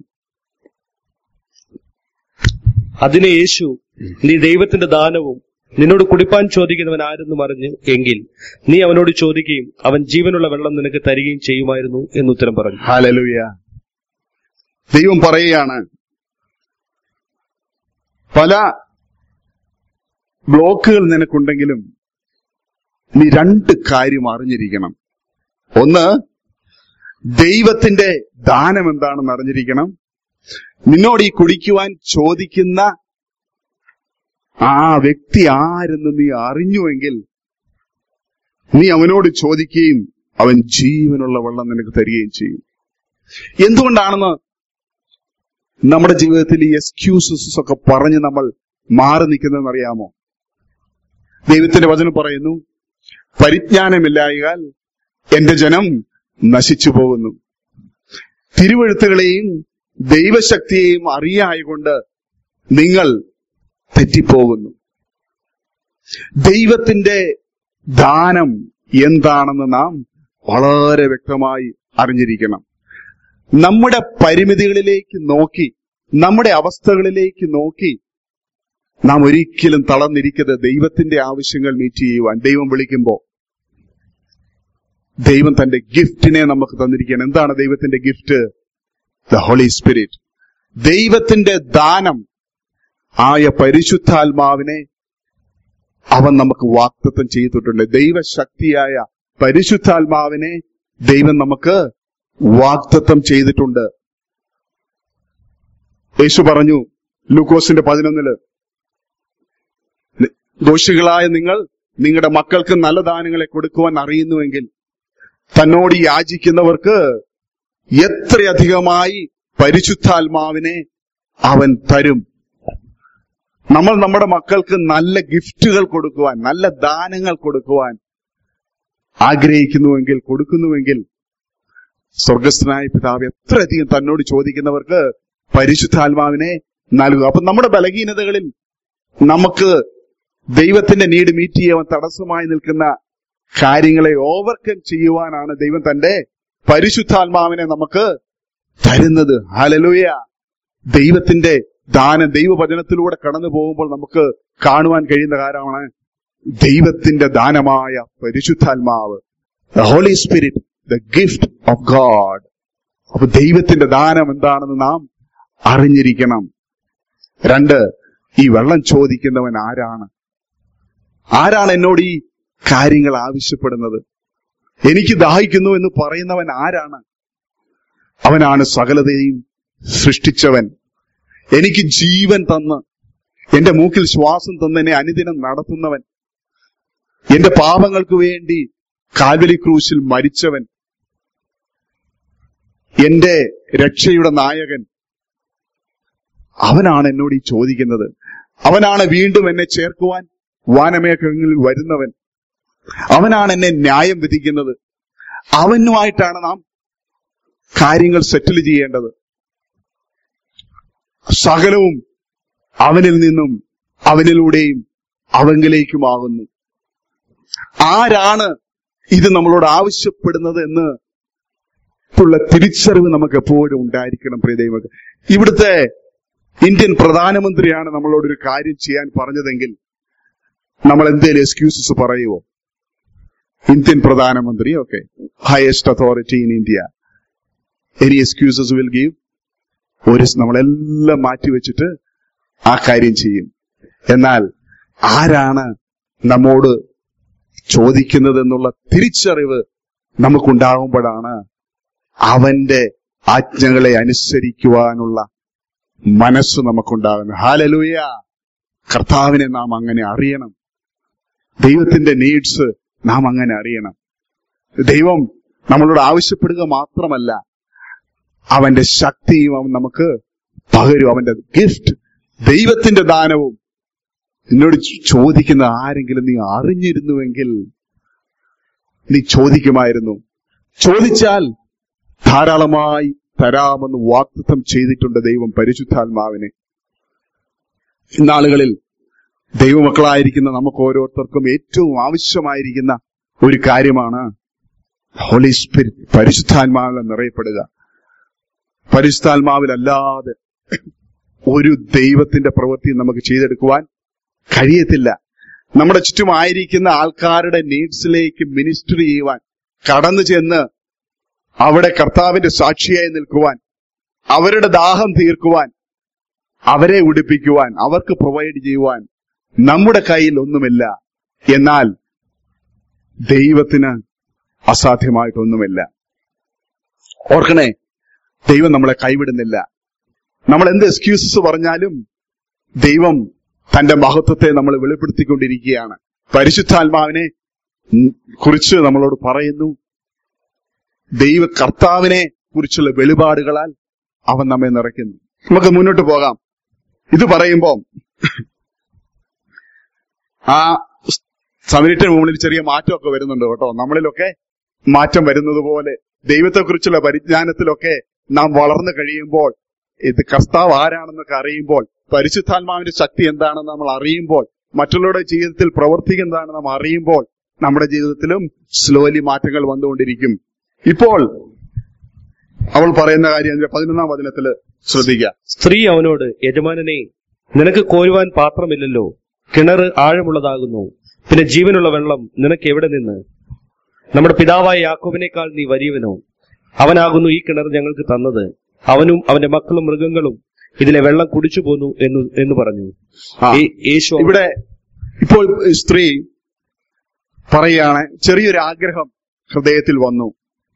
Speaker 2: അതിന് യേശു നീ ദൈവത്തിന്റെ ദാനവും നിന്നോട് കുടിപ്പാൻ ചോദിക്കുന്നവൻ ആരെന്നും അറിഞ്ഞ് എങ്കിൽ നീ അവനോട് ചോദിക്കുകയും അവൻ ജീവനുള്ള വെള്ളം നിനക്ക് തരികയും ചെയ്യുമായിരുന്നു എന്ന് ഉത്തരം പറഞ്ഞു
Speaker 1: ഹാലലുയ ദൈവം പറയുകയാണ് പല ബ്ലോക്കുകൾ നിനക്കുണ്ടെങ്കിലും നീ രണ്ട് കാര്യം അറിഞ്ഞിരിക്കണം ഒന്ന് ദൈവത്തിന്റെ ദാനം എന്താണെന്ന് അറിഞ്ഞിരിക്കണം നിന്നോട് ഈ കുടിക്കുവാൻ ചോദിക്കുന്ന ആ വ്യക്തി ആരെന്ന് നീ അറിഞ്ഞുവെങ്കിൽ നീ അവനോട് ചോദിക്കുകയും അവൻ ജീവനുള്ള വെള്ളം നിനക്ക് തരികയും ചെയ്യും എന്തുകൊണ്ടാണെന്ന് നമ്മുടെ ജീവിതത്തിൽ ഈ എക്സ്ക്യൂസസ് ഒക്കെ പറഞ്ഞ് നമ്മൾ മാറി നിൽക്കുന്നതെന്ന് അറിയാമോ ദൈവത്തിന്റെ വചനം പറയുന്നു പരിജ്ഞാനമില്ലായകാൽ എന്റെ ജനം നശിച്ചു പോകുന്നു തിരുവഴുത്തുകളെയും ദൈവശക്തിയെയും അറിയായകൊണ്ട് നിങ്ങൾ തെറ്റിപ്പോകുന്നു ദൈവത്തിന്റെ ദാനം എന്താണെന്ന് നാം വളരെ വ്യക്തമായി അറിഞ്ഞിരിക്കണം നമ്മുടെ പരിമിതികളിലേക്ക് നോക്കി നമ്മുടെ അവസ്ഥകളിലേക്ക് നോക്കി നാം ഒരിക്കലും തളർന്നിരിക്കരുത് ദൈവത്തിന്റെ ആവശ്യങ്ങൾ മീറ്റ് ചെയ്യുവാൻ ദൈവം വിളിക്കുമ്പോ ദൈവം തന്റെ ഗിഫ്റ്റിനെ നമുക്ക് തന്നിരിക്കുകയാണ് എന്താണ് ദൈവത്തിന്റെ ഗിഫ്റ്റ് ദ ഹോളി സ്പിരിറ്റ് ദൈവത്തിന്റെ ദാനം ആയ പരിശുദ്ധാത്മാവിനെ അവൻ നമുക്ക് വാക്തത്വം ചെയ്തിട്ടുണ്ട് ദൈവശക്തിയായ പരിശുദ്ധാത്മാവിനെ ദൈവം നമുക്ക് വാക്തത്വം ചെയ്തിട്ടുണ്ട് യേശു പറഞ്ഞു ലൂക്കോസിന്റെ പതിനൊന്നില് ദോഷികളായ നിങ്ങൾ നിങ്ങളുടെ മക്കൾക്ക് നല്ല ദാനങ്ങളെ കൊടുക്കുവാൻ അറിയുന്നുവെങ്കിൽ തന്നോട് യാചിക്കുന്നവർക്ക് എത്രയധികമായി പരിശുദ്ധാത്മാവിനെ അവൻ തരും നമ്മൾ നമ്മുടെ മക്കൾക്ക് നല്ല ഗിഫ്റ്റുകൾ കൊടുക്കുവാൻ നല്ല ദാനങ്ങൾ കൊടുക്കുവാൻ ആഗ്രഹിക്കുന്നുവെങ്കിൽ കൊടുക്കുന്നുവെങ്കിൽ സ്വർഗസ്ഥനായ പിതാവ് എത്രയധികം തന്നോട് ചോദിക്കുന്നവർക്ക് പരിശുദ്ധാത്മാവിനെ നൽകുക അപ്പൊ നമ്മുടെ ബലഹീനതകളിൽ നമുക്ക് ദൈവത്തിന്റെ നീഡ് മീറ്റ് ചെയ്യുവാൻ തടസ്സമായി നിൽക്കുന്ന കാര്യങ്ങളെ ഓവർകം ചെയ്യുവാനാണ് ദൈവം തന്റെ പരിശുദ്ധാത്മാവിനെ നമുക്ക് തരുന്നത് ഹലലുയ ദൈവത്തിന്റെ ദാനം ദൈവവചനത്തിലൂടെ കടന്നു പോകുമ്പോൾ നമുക്ക് കാണുവാൻ കഴിയുന്ന കാര്യമാണ് ദൈവത്തിന്റെ ദാനമായ പരിശുദ്ധാത്മാവ് the Holy Spirit the gift of God അപ്പൊ ദൈവത്തിന്റെ ദാനം എന്താണെന്ന് നാം അറിഞ്ഞിരിക്കണം രണ്ട് ഈ വെള്ളം ചോദിക്കുന്നവൻ ആരാണ് ആരാണ് എന്നോട് ഈ കാര്യങ്ങൾ ആവശ്യപ്പെടുന്നത് എനിക്ക് ദാഹിക്കുന്നു എന്ന് പറയുന്നവൻ ആരാണ് അവനാണ് സകലതയും സൃഷ്ടിച്ചവൻ എനിക്ക് ജീവൻ തന്ന് എന്റെ മൂക്കിൽ ശ്വാസം തന്ന് എന്നെ അനുദിനം നടത്തുന്നവൻ എന്റെ പാപങ്ങൾക്ക് വേണ്ടി കാൽവലി ക്രൂശിൽ മരിച്ചവൻ എന്റെ രക്ഷയുടെ നായകൻ അവനാണ് എന്നോട് ഈ ചോദിക്കുന്നത് അവനാണ് വീണ്ടും എന്നെ ചേർക്കുവാൻ വാനമേഘങ്ങളിൽ വരുന്നവൻ അവനാണ് എന്നെ ന്യായം വിധിക്കുന്നത് അവനുമായിട്ടാണ് നാം കാര്യങ്ങൾ സെറ്റിൽ ചെയ്യേണ്ടത് സകലവും അവനിൽ നിന്നും അവനിലൂടെയും അവങ്കിലേക്കുമാകുന്നു ആരാണ് ഇത് നമ്മളോട് ആവശ്യപ്പെടുന്നത് എന്ന് ഉള്ള തിരിച്ചറിവ് നമുക്ക് എപ്പോഴും ഉണ്ടായിരിക്കണം പ്രിയ ദൈവമക്കൾ ഇവിടുത്തെ ഇന്ത്യൻ പ്രധാനമന്ത്രിയാണ് നമ്മളോട് ഒരു കാര്യം ചെയ്യാൻ പറഞ്ഞതെങ്കിൽ നമ്മൾ എന്തേലും എക്സ്ക്യൂസസ് പറയുമോ ഇന്ത്യൻ പ്രധാനമന്ത്രി okay highest authority in India any excuses will give ഒരു നമ്മളെല്ലാം മാറ്റിവെച്ചിട്ട് ആ കാര്യം ചെയ്യും എന്നാൽ ആരാണ് നമ്മോട് ചോദിക്കുന്നത് എന്നുള്ള തിരിച്ചറിവ് നമുക്കുണ്ടാകുമ്പോഴാണ് അവന്റെ ആജ്ഞകളെ അനുസരിക്കുവാനുള്ള മനസ്സ് നമുക്കുണ്ടാകുന്നത് ഹാലലൂയ കർത്താവിനെ നാം അങ്ങനെ അറിയണം ദൈവത്തിന്റെ നീഡ്സ് നാം അങ്ങനെ അറിയണം ദൈവം നമ്മളോട് ആവശ്യപ്പെടുക മാത്രമല്ല അവന്റെ ശക്തിയും അവൻ നമുക്ക് പകരും അവന്റെ ഗിഫ്റ്റ് ദൈവത്തിന്റെ ദാനവും നിന്നോട് ചോദിക്കുന്ന ആരെങ്കിലും നീ അറിഞ്ഞിരുന്നുവെങ്കിൽ നീ ചോദിക്കുമായിരുന്നു ചോദിച്ചാൽ ധാരാളമായി തരാമെന്ന് വാക്തത്വം ചെയ്തിട്ടുണ്ട് ദൈവം പരിശുദ്ധാത്മാവിനെ ഇന്നാളുകളിൽ ദൈവമക്കളായിരിക്കുന്ന നമുക്ക് ഓരോരുത്തർക്കും ഏറ്റവും ആവശ്യമായിരിക്കുന്ന ഒരു കാര്യമാണ് ഹോളി സ്പിരിറ്റ് പരിശുദ്ധാത്മാവിൽ നിറയപ്പെടുക പരിശുദ്ധാത്മാവിലല്ലാതെ ഒരു ദൈവത്തിന്റെ പ്രവൃത്തി നമുക്ക് ചെയ്തെടുക്കുവാൻ കഴിയത്തില്ല നമ്മുടെ ചുറ്റുമായിരിക്കുന്ന ആൾക്കാരുടെ നീഡ്സിലേക്ക് മിനിസ്റ്റർ ചെയ്യുവാൻ കടന്നു ചെന്ന് അവിടെ കർത്താവിന്റെ സാക്ഷിയായി നിൽക്കുവാൻ അവരുടെ ദാഹം തീർക്കുവാൻ അവരെ ഉടുപ്പിക്കുവാൻ അവർക്ക് പ്രൊവൈഡ് ചെയ്യുവാൻ നമ്മുടെ കയ്യിൽ ഒന്നുമില്ല എന്നാൽ ദൈവത്തിന് അസാധ്യമായിട്ടൊന്നുമില്ല ഓർക്കണേ ദൈവം നമ്മളെ കൈവിടുന്നില്ല നമ്മൾ എന്ത് എക്സ്ക്യൂസസ് പറഞ്ഞാലും ദൈവം തന്റെ മഹത്വത്തെ നമ്മൾ വെളിപ്പെടുത്തിക്കൊണ്ടിരിക്കുകയാണ് പരിശുദ്ധാത്മാവിനെ ഉം കുറിച്ച് നമ്മളോട് പറയുന്നു ദൈവ കർത്താവിനെ കുറിച്ചുള്ള വെളിപാടുകളാൽ അവൻ നമ്മെ നിറയ്ക്കുന്നു നമുക്ക് മുന്നോട്ട് പോകാം ഇത് പറയുമ്പോൾ ആ സമരിറ്റൻ മുകളിൽ ചെറിയ മാറ്റമൊക്കെ വരുന്നുണ്ട് കേട്ടോ നമ്മളിലൊക്കെ മാറ്റം വരുന്നത് പോലെ ദൈവത്തെക്കുറിച്ചുള്ള പരിജ്ഞാനത്തിലൊക്കെ നാം വളർന്നു കഴിയുമ്പോൾ ഇത് കർത്താവ് ആരാണെന്നൊക്കെ അറിയുമ്പോൾ പരിശുദ്ധാത്മാവിന്റെ ശക്തി എന്താണെന്ന് നമ്മൾ അറിയുമ്പോൾ മറ്റുള്ളവരുടെ ജീവിതത്തിൽ പ്രവർത്തിക്കുന്നതാണെന്ന് നാം അറിയുമ്പോൾ നമ്മുടെ ജീവിതത്തിലും സ്ലോലി മാറ്റങ്ങൾ വന്നുകൊണ്ടിരിക്കും ഇപ്പോൾ അവൾ പറയുന്ന കാര്യം അതിന്റെ പതിനൊന്നാം വചനത്തില് ശ്രദ്ധിക്കുക
Speaker 2: സ്ത്രീ അവനോട് യജമാനനെ നിനക്ക് കോരുവാൻ പാത്രമില്ലല്ലോ കിണറ് ആഴമുള്ളതാകുന്നു പിന്നെ ജീവനുള്ള വെള്ളം നിനക്ക് എവിടെ നിന്ന് നമ്മുടെ പിതാവായ യാക്കോബിനേക്കാൾ നീ വലിയവനോ അവനാകുന്നു ഈ കിണർ ഞങ്ങൾക്ക് തന്നത് അവനും അവന്റെ മക്കളും മൃഗങ്ങളും ഇതിലെ വെള്ളം കുടിച്ചു പോന്നു എന്ന് എന്ന് പറഞ്ഞു
Speaker 1: ആ.
Speaker 2: ഈ- യേശു
Speaker 1: ഇവിടെ ഇപ്പോൾ സ്ത്രീ പറയുകയാണ് ചെറിയൊരു ആഗ്രഹം ഹൃദയത്തിൽ വന്നു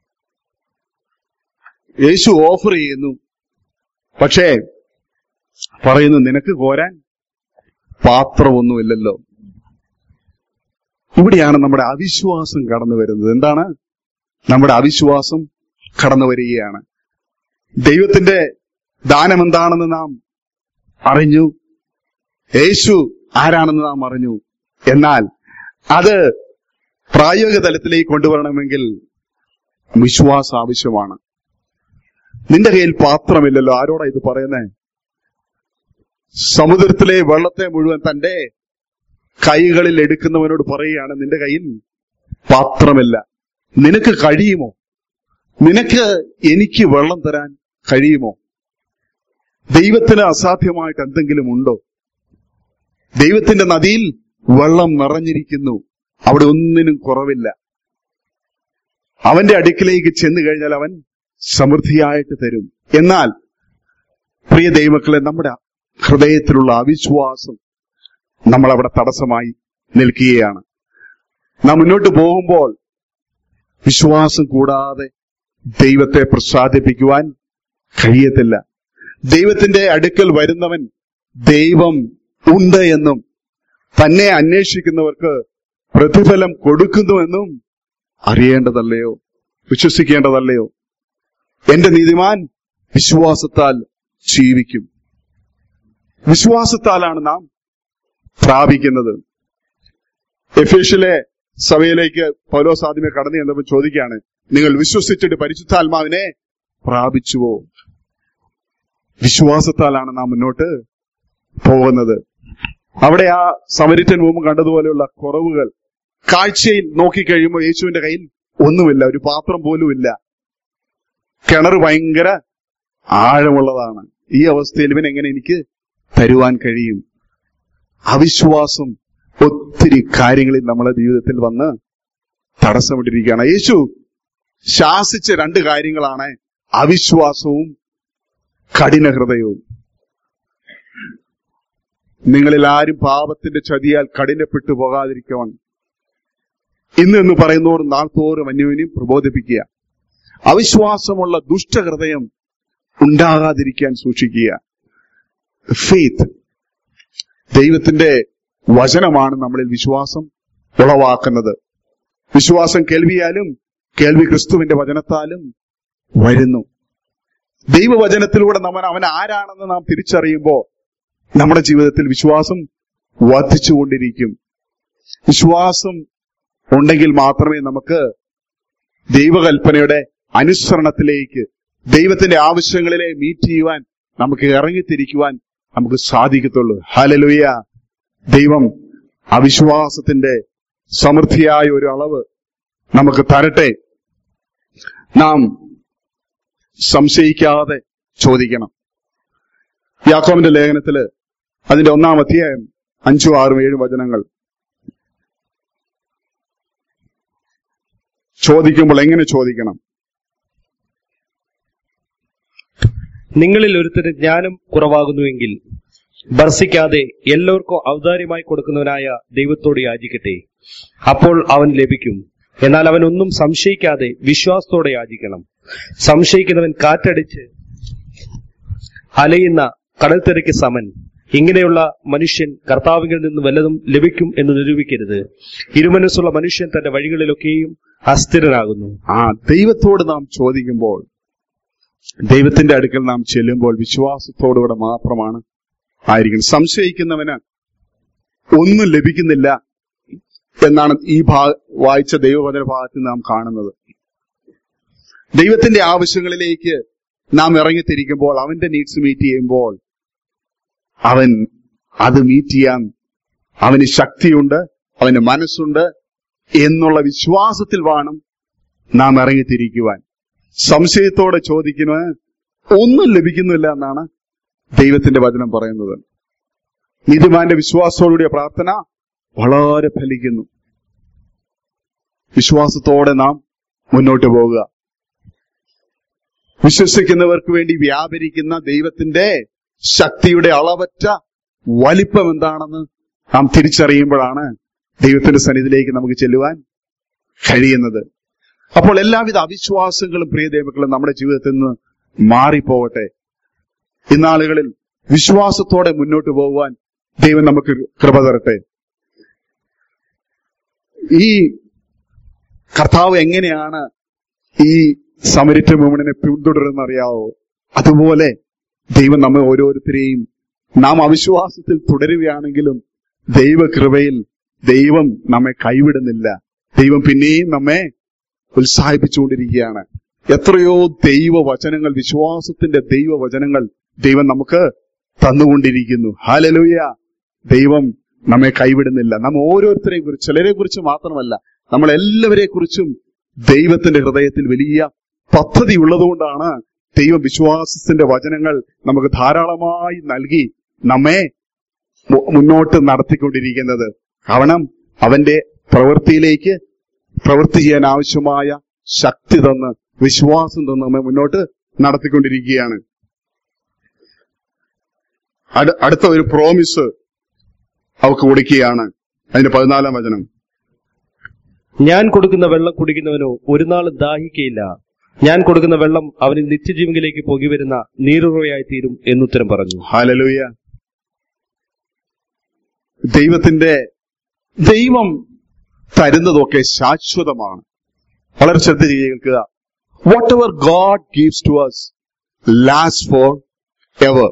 Speaker 1: യേശു ഓഫർ ചെയ്യുന്നു പക്ഷേ പറയുന്നു നിനക്ക് കോരാൻ പാത്രമൊന്നുമില്ലല്ലോ ഇവിടെയാണ് നമ്മുടെ അവിശ്വാസം കടന്നു വരുന്നത് എന്താണ് നമ്മുടെ അവിശ്വാസം കടന്നു വരികയാണ് ദൈവത്തിന്റെ ദാനം എന്താണെന്ന് നാം അറിഞ്ഞു യേശു ആരാണെന്ന് നാം അറിഞ്ഞു എന്നാൽ അത് പ്രായോഗിക തലത്തിലേക്ക് കൊണ്ടുവരണമെങ്കിൽ വിശ്വാസം ആവശ്യമാണ് നിന്റെ കയ്യിൽ പാത്രമില്ലല്ലോ ആരോടാ ഇത് പറയുന്നേ സമുദ്രത്തിലെ വെള്ളത്തെ മുഴുവൻ തന്റെ കൈകളിൽ എടുക്കുന്നവനോട് പറയുകയാണ് നിന്റെ കയ്യിൽ പാത്രമില്ല നിനക്ക് കഴിയുമോ നിനക്ക് എനിക്ക് വെള്ളം തരാൻ കഴിയുമോ ദൈവത്തിന് അസാധ്യമായിട്ട് എന്തെങ്കിലും ഉണ്ടോ ദൈവത്തിന്റെ നദിയിൽ വെള്ളം നിറഞ്ഞിരിക്കുന്നു അവിടെ ഒന്നിനും കുറവില്ല അവന്റെ അടുക്കിലേക്ക് ചെന്നു കഴിഞ്ഞാൽ അവൻ സമൃദ്ധിയായിട്ട് തരും എന്നാൽ പ്രിയ ദൈവമക്കളെ നമ്മുടെ ഹൃദയത്തിലുള്ള അവിശ്വാസം നമ്മൾ അവിടെ തടസ്സമായി നിൽക്കുകയാണ് നാം മുന്നോട്ട് പോകുമ്പോൾ വിശ്വാസം കൂടാതെ ദൈവത്തെ പ്രസാദിപ്പിക്കുവാൻ കഴിയത്തില്ല ദൈവത്തിന്റെ അടുക്കൽ വരുന്നവൻ ദൈവം ഉണ്ട് എന്നും തന്നെ അന്വേഷിക്കുന്നവർക്ക് പ്രതിഫലം കൊടുക്കുന്നുവെന്നും അറിയേണ്ടതല്ലയോ വിശ്വസിക്കേണ്ടതല്ലയോ എന്റെ നീതിമാൻ വിശ്വാസത്താൽ ജീവിക്കും വിശ്വാസത്താലാണ് നാം പ്രാപിക്കുന്നത് എഫേഷ്യലെ സഭയിലേക്ക് പൗലോസ് ആദ്യമേ കടന്നു ചെന്നപ്പോൾ ചോദിക്കുകയാണ് നിങ്ങൾ വിശ്വസിച്ചിട്ട് പരിശുദ്ധാത്മാവിനെ പ്രാപിച്ചുവോ വിശ്വാസത്താലാണ് നാം മുന്നോട്ട് പോകുന്നത് അവിടെ ആ സമരിറ്റൻ മുമ്പ് കണ്ടതുപോലെയുള്ള കുറവുകൾ കാഴ്ചയിൽ നോക്കിക്കഴിയുമ്പോൾ യേശുവിന്റെ കയ്യിൽ ഒന്നുമില്ല ഒരു പാത്രം പോലും ഇല്ല കിണർ ഭയങ്കര ആഴമുള്ളതാണ് ഈ അവസ്ഥയിൽ ഇവൻ എങ്ങനെ എനിക്ക് തരുവാൻ കഴിയും അവിശ്വാസം ഒത്തിരി കാര്യങ്ങളിൽ നമ്മുടെ ജീവിതത്തിൽ വന്ന് തടസ്സമിട്ടിരിക്കുകയാണ് യേശു ശാസിച്ച രണ്ട് കാര്യങ്ങളാണ് അവിശ്വാസവും കഠിന ഹൃദയവും നിങ്ങളിൽ ആരും പാപത്തിന്റെ ചതിയാൽ കഠിനപ്പെട്ടു പോകാതിരിക്കുവാൻ ഇന്ന് എന്ന് പറയുന്നവർ നാൾ തോറും അന്യോന്യം പ്രബോധിപ്പിക്കുക അവിശ്വാസമുള്ള ദുഷ്ടഹൃദയം ഉണ്ടാകാതിരിക്കാൻ സൂക്ഷിക്കുക ഫെയ്ത്ത് ദൈവത്തിന്റെ വചനമാണ് നമ്മളിൽ വിശ്വാസം ഉളവാക്കുന്നത് വിശ്വാസം കേൾവിയാലും കേൾവി ക്രിസ്തുവിന്റെ വചനത്താലും വരുന്നു ദൈവവചനത്തിലൂടെ നമ്മൾ അവൻ ആരാണെന്ന് നാം തിരിച്ചറിയുമ്പോൾ നമ്മുടെ ജീവിതത്തിൽ വിശ്വാസം വർദ്ധിച്ചുകൊണ്ടിരിക്കും വിശ്വാസം ഉണ്ടെങ്കിൽ മാത്രമേ നമുക്ക് ദൈവകൽപ്പനയുടെ അനുസരണത്തിലേക്ക് ദൈവത്തിന്റെ ആവശ്യങ്ങളിലെ മീറ്റ് ചെയ്യുവാൻ നമുക്ക് ഇറങ്ങിത്തിരിക്കുവാൻ നമുക്ക് സാധിക്കത്തുള്ളൂ ഹലലുയ ദൈവം അവിശ്വാസത്തിന്റെ സമൃദ്ധിയായ ഒരു അളവ് നമുക്ക് തരട്ടെ നാം സംശയിക്കാതെ ചോദിക്കണം യാക്കോമിന്റെ ലേഖനത്തില് അതിന്റെ ഒന്നാം അധ്യായം അഞ്ചും ആറും ഏഴും വചനങ്ങൾ ചോദിക്കുമ്പോൾ എങ്ങനെ ചോദിക്കണം
Speaker 2: നിങ്ങളിൽ ഒരുത്തന് ജ്ഞാനം കുറവാകുന്നുവെങ്കിൽ ഭർസിക്കാതെ എല്ലാവർക്കും ഔദാര്യമായി കൊടുക്കുന്നവനായ ദൈവത്തോട് യാചിക്കട്ടെ അപ്പോൾ അവൻ ലഭിക്കും എന്നാൽ അവൻ ഒന്നും സംശയിക്കാതെ വിശ്വാസത്തോടെ യാചിക്കണം സംശയിക്കുന്നവൻ കാറ്റടിച്ച് അലയുന്ന കടൽത്തിരയ്ക്ക് സമൻ ഇങ്ങനെയുള്ള മനുഷ്യൻ കർത്താവിൽ നിന്ന് വല്ലതും ലഭിക്കും എന്ന് നിരൂപിക്കരുത് ഇരുമനസ്സുള്ള മനുഷ്യൻ തന്റെ വഴികളിലൊക്കെയും അസ്ഥിരനാകുന്നു
Speaker 1: ആ ദൈവത്തോട് നാം ചോദിക്കുമ്പോൾ ദൈവത്തിന്റെ അടുക്കൽ നാം ചെല്ലുമ്പോൾ വിശ്വാസത്തോടുകൂടെ മാത്രമാണ് ആയിരിക്കും സംശയിക്കുന്നവന് ഒന്നും ലഭിക്കുന്നില്ല എന്നാണ് ഈ ഭാ വായിച്ച ദൈവവചന ഭാഗത്ത് നാം കാണുന്നത് ദൈവത്തിന്റെ ആവശ്യങ്ങളിലേക്ക് നാം ഇറങ്ങിത്തിരിക്കുമ്പോൾ അവന്റെ നീഡ്സ് മീറ്റ് ചെയ്യുമ്പോൾ അവൻ അത് മീറ്റ് ചെയ്യാൻ അവന് ശക്തിയുണ്ട് അവന് മനസ്സുണ്ട് എന്നുള്ള വിശ്വാസത്തിൽ വേണം നാം ഇറങ്ങിത്തിരിക്കുവാൻ സംശയത്തോടെ ചോദിക്കുന്നത് ഒന്നും ലഭിക്കുന്നില്ല എന്നാണ് ദൈവത്തിന്റെ വചനം പറയുന്നത് നീതിമാന്റെ വിശ്വാസത്തോടുകൂടിയ പ്രാർത്ഥന വളരെ ഫലിക്കുന്നു വിശ്വാസത്തോടെ നാം മുന്നോട്ട് പോവുക വിശ്വസിക്കുന്നവർക്ക് വേണ്ടി വ്യാപരിക്കുന്ന ദൈവത്തിന്റെ ശക്തിയുടെ അളവറ്റ വലിപ്പം എന്താണെന്ന് നാം തിരിച്ചറിയുമ്പോഴാണ് ദൈവത്തിന്റെ സന്നിധിയിലേക്ക് നമുക്ക് ചെല്ലുവാൻ കഴിയുന്നത് അപ്പോൾ എല്ലാവിധ അവിശ്വാസങ്ങളും പ്രിയ ദൈവങ്ങളും നമ്മുടെ ജീവിതത്തിൽ നിന്ന് മാറിപ്പോകട്ടെ ഇന്നാളുകളിൽ വിശ്വാസത്തോടെ മുന്നോട്ട് പോകുവാൻ ദൈവം നമുക്ക് കൃപ തരട്ടെ ഈ കർത്താവ് എങ്ങനെയാണ് ഈ സമരിറ്റ വിമണിനെ പിന്തുടരുന്ന അറിയാവോ അതുപോലെ ദൈവം നമ്മെ ഓരോരുത്തരെയും നാം അവിശ്വാസത്തിൽ തുടരുകയാണെങ്കിലും ദൈവകൃപയിൽ ദൈവം നമ്മെ കൈവിടുന്നില്ല ദൈവം പിന്നെയും നമ്മെ ഉത്സാഹിപ്പിച്ചുകൊണ്ടിരിക്കുകയാണ് എത്രയോ ദൈവവചനങ്ങൾ വിശ്വാസത്തിന്റെ ദൈവവചനങ്ങൾ ദൈവം നമുക്ക് തന്നുകൊണ്ടിരിക്കുന്നു ഹാലലൂയ ദൈവം നമ്മെ കൈവിടുന്നില്ല നാം ഓരോരുത്തരെയും കുറിച്ച് ചിലരെ കുറിച്ച് മാത്രമല്ല നമ്മൾ എല്ലാവരെ കുറിച്ചും ദൈവത്തിന്റെ ഹൃദയത്തിൽ വലിയ പദ്ധതി ഉള്ളതുകൊണ്ടാണ് ദൈവം വിശ്വാസത്തിന്റെ വചനങ്ങൾ നമുക്ക് ധാരാളമായി നൽകി നമ്മെ മു- മുന്നോട്ട് നടത്തിക്കൊണ്ടിരിക്കുന്നത് കാരണം അവന്റെ പ്രവൃത്തിയിലേക്ക് പ്രവൃത്തി ചെയ്യാൻ ആവശ്യമായ ശക്തി തന്ന് വിശ്വാസം തന്ന് നമ്മെ മുന്നോട്ട് നടത്തിക്കൊണ്ടിരിക്കുകയാണ് അടു- അടുത്ത ഒരു പ്രോമിസ് അവർക്ക് കൊടുക്കുകയാണ് അതിന്റെ പതിനാലാം വചനം
Speaker 2: ഞാൻ കൊടുക്കുന്ന വെള്ളം കുടിക്കുന്നവനോ ഒരു നാളും ദാഹിക്കയില്ല ഞാൻ കൊടുക്കുന്ന വെള്ളം അവന് നിത്യജീവനിലേക്ക് പോകി വരുന്ന നീരുറവയായി തീരും എന്നുത്തരം പറഞ്ഞു
Speaker 1: ഹാലലൂയ ദൈവത്തിന്റെ ദൈവം തരുന്നതൊക്കെ ശാശ്വതമാണ് വളരെ ശ്രദ്ധിച്ച് കേൾക്കുക whatever God gives to us last forever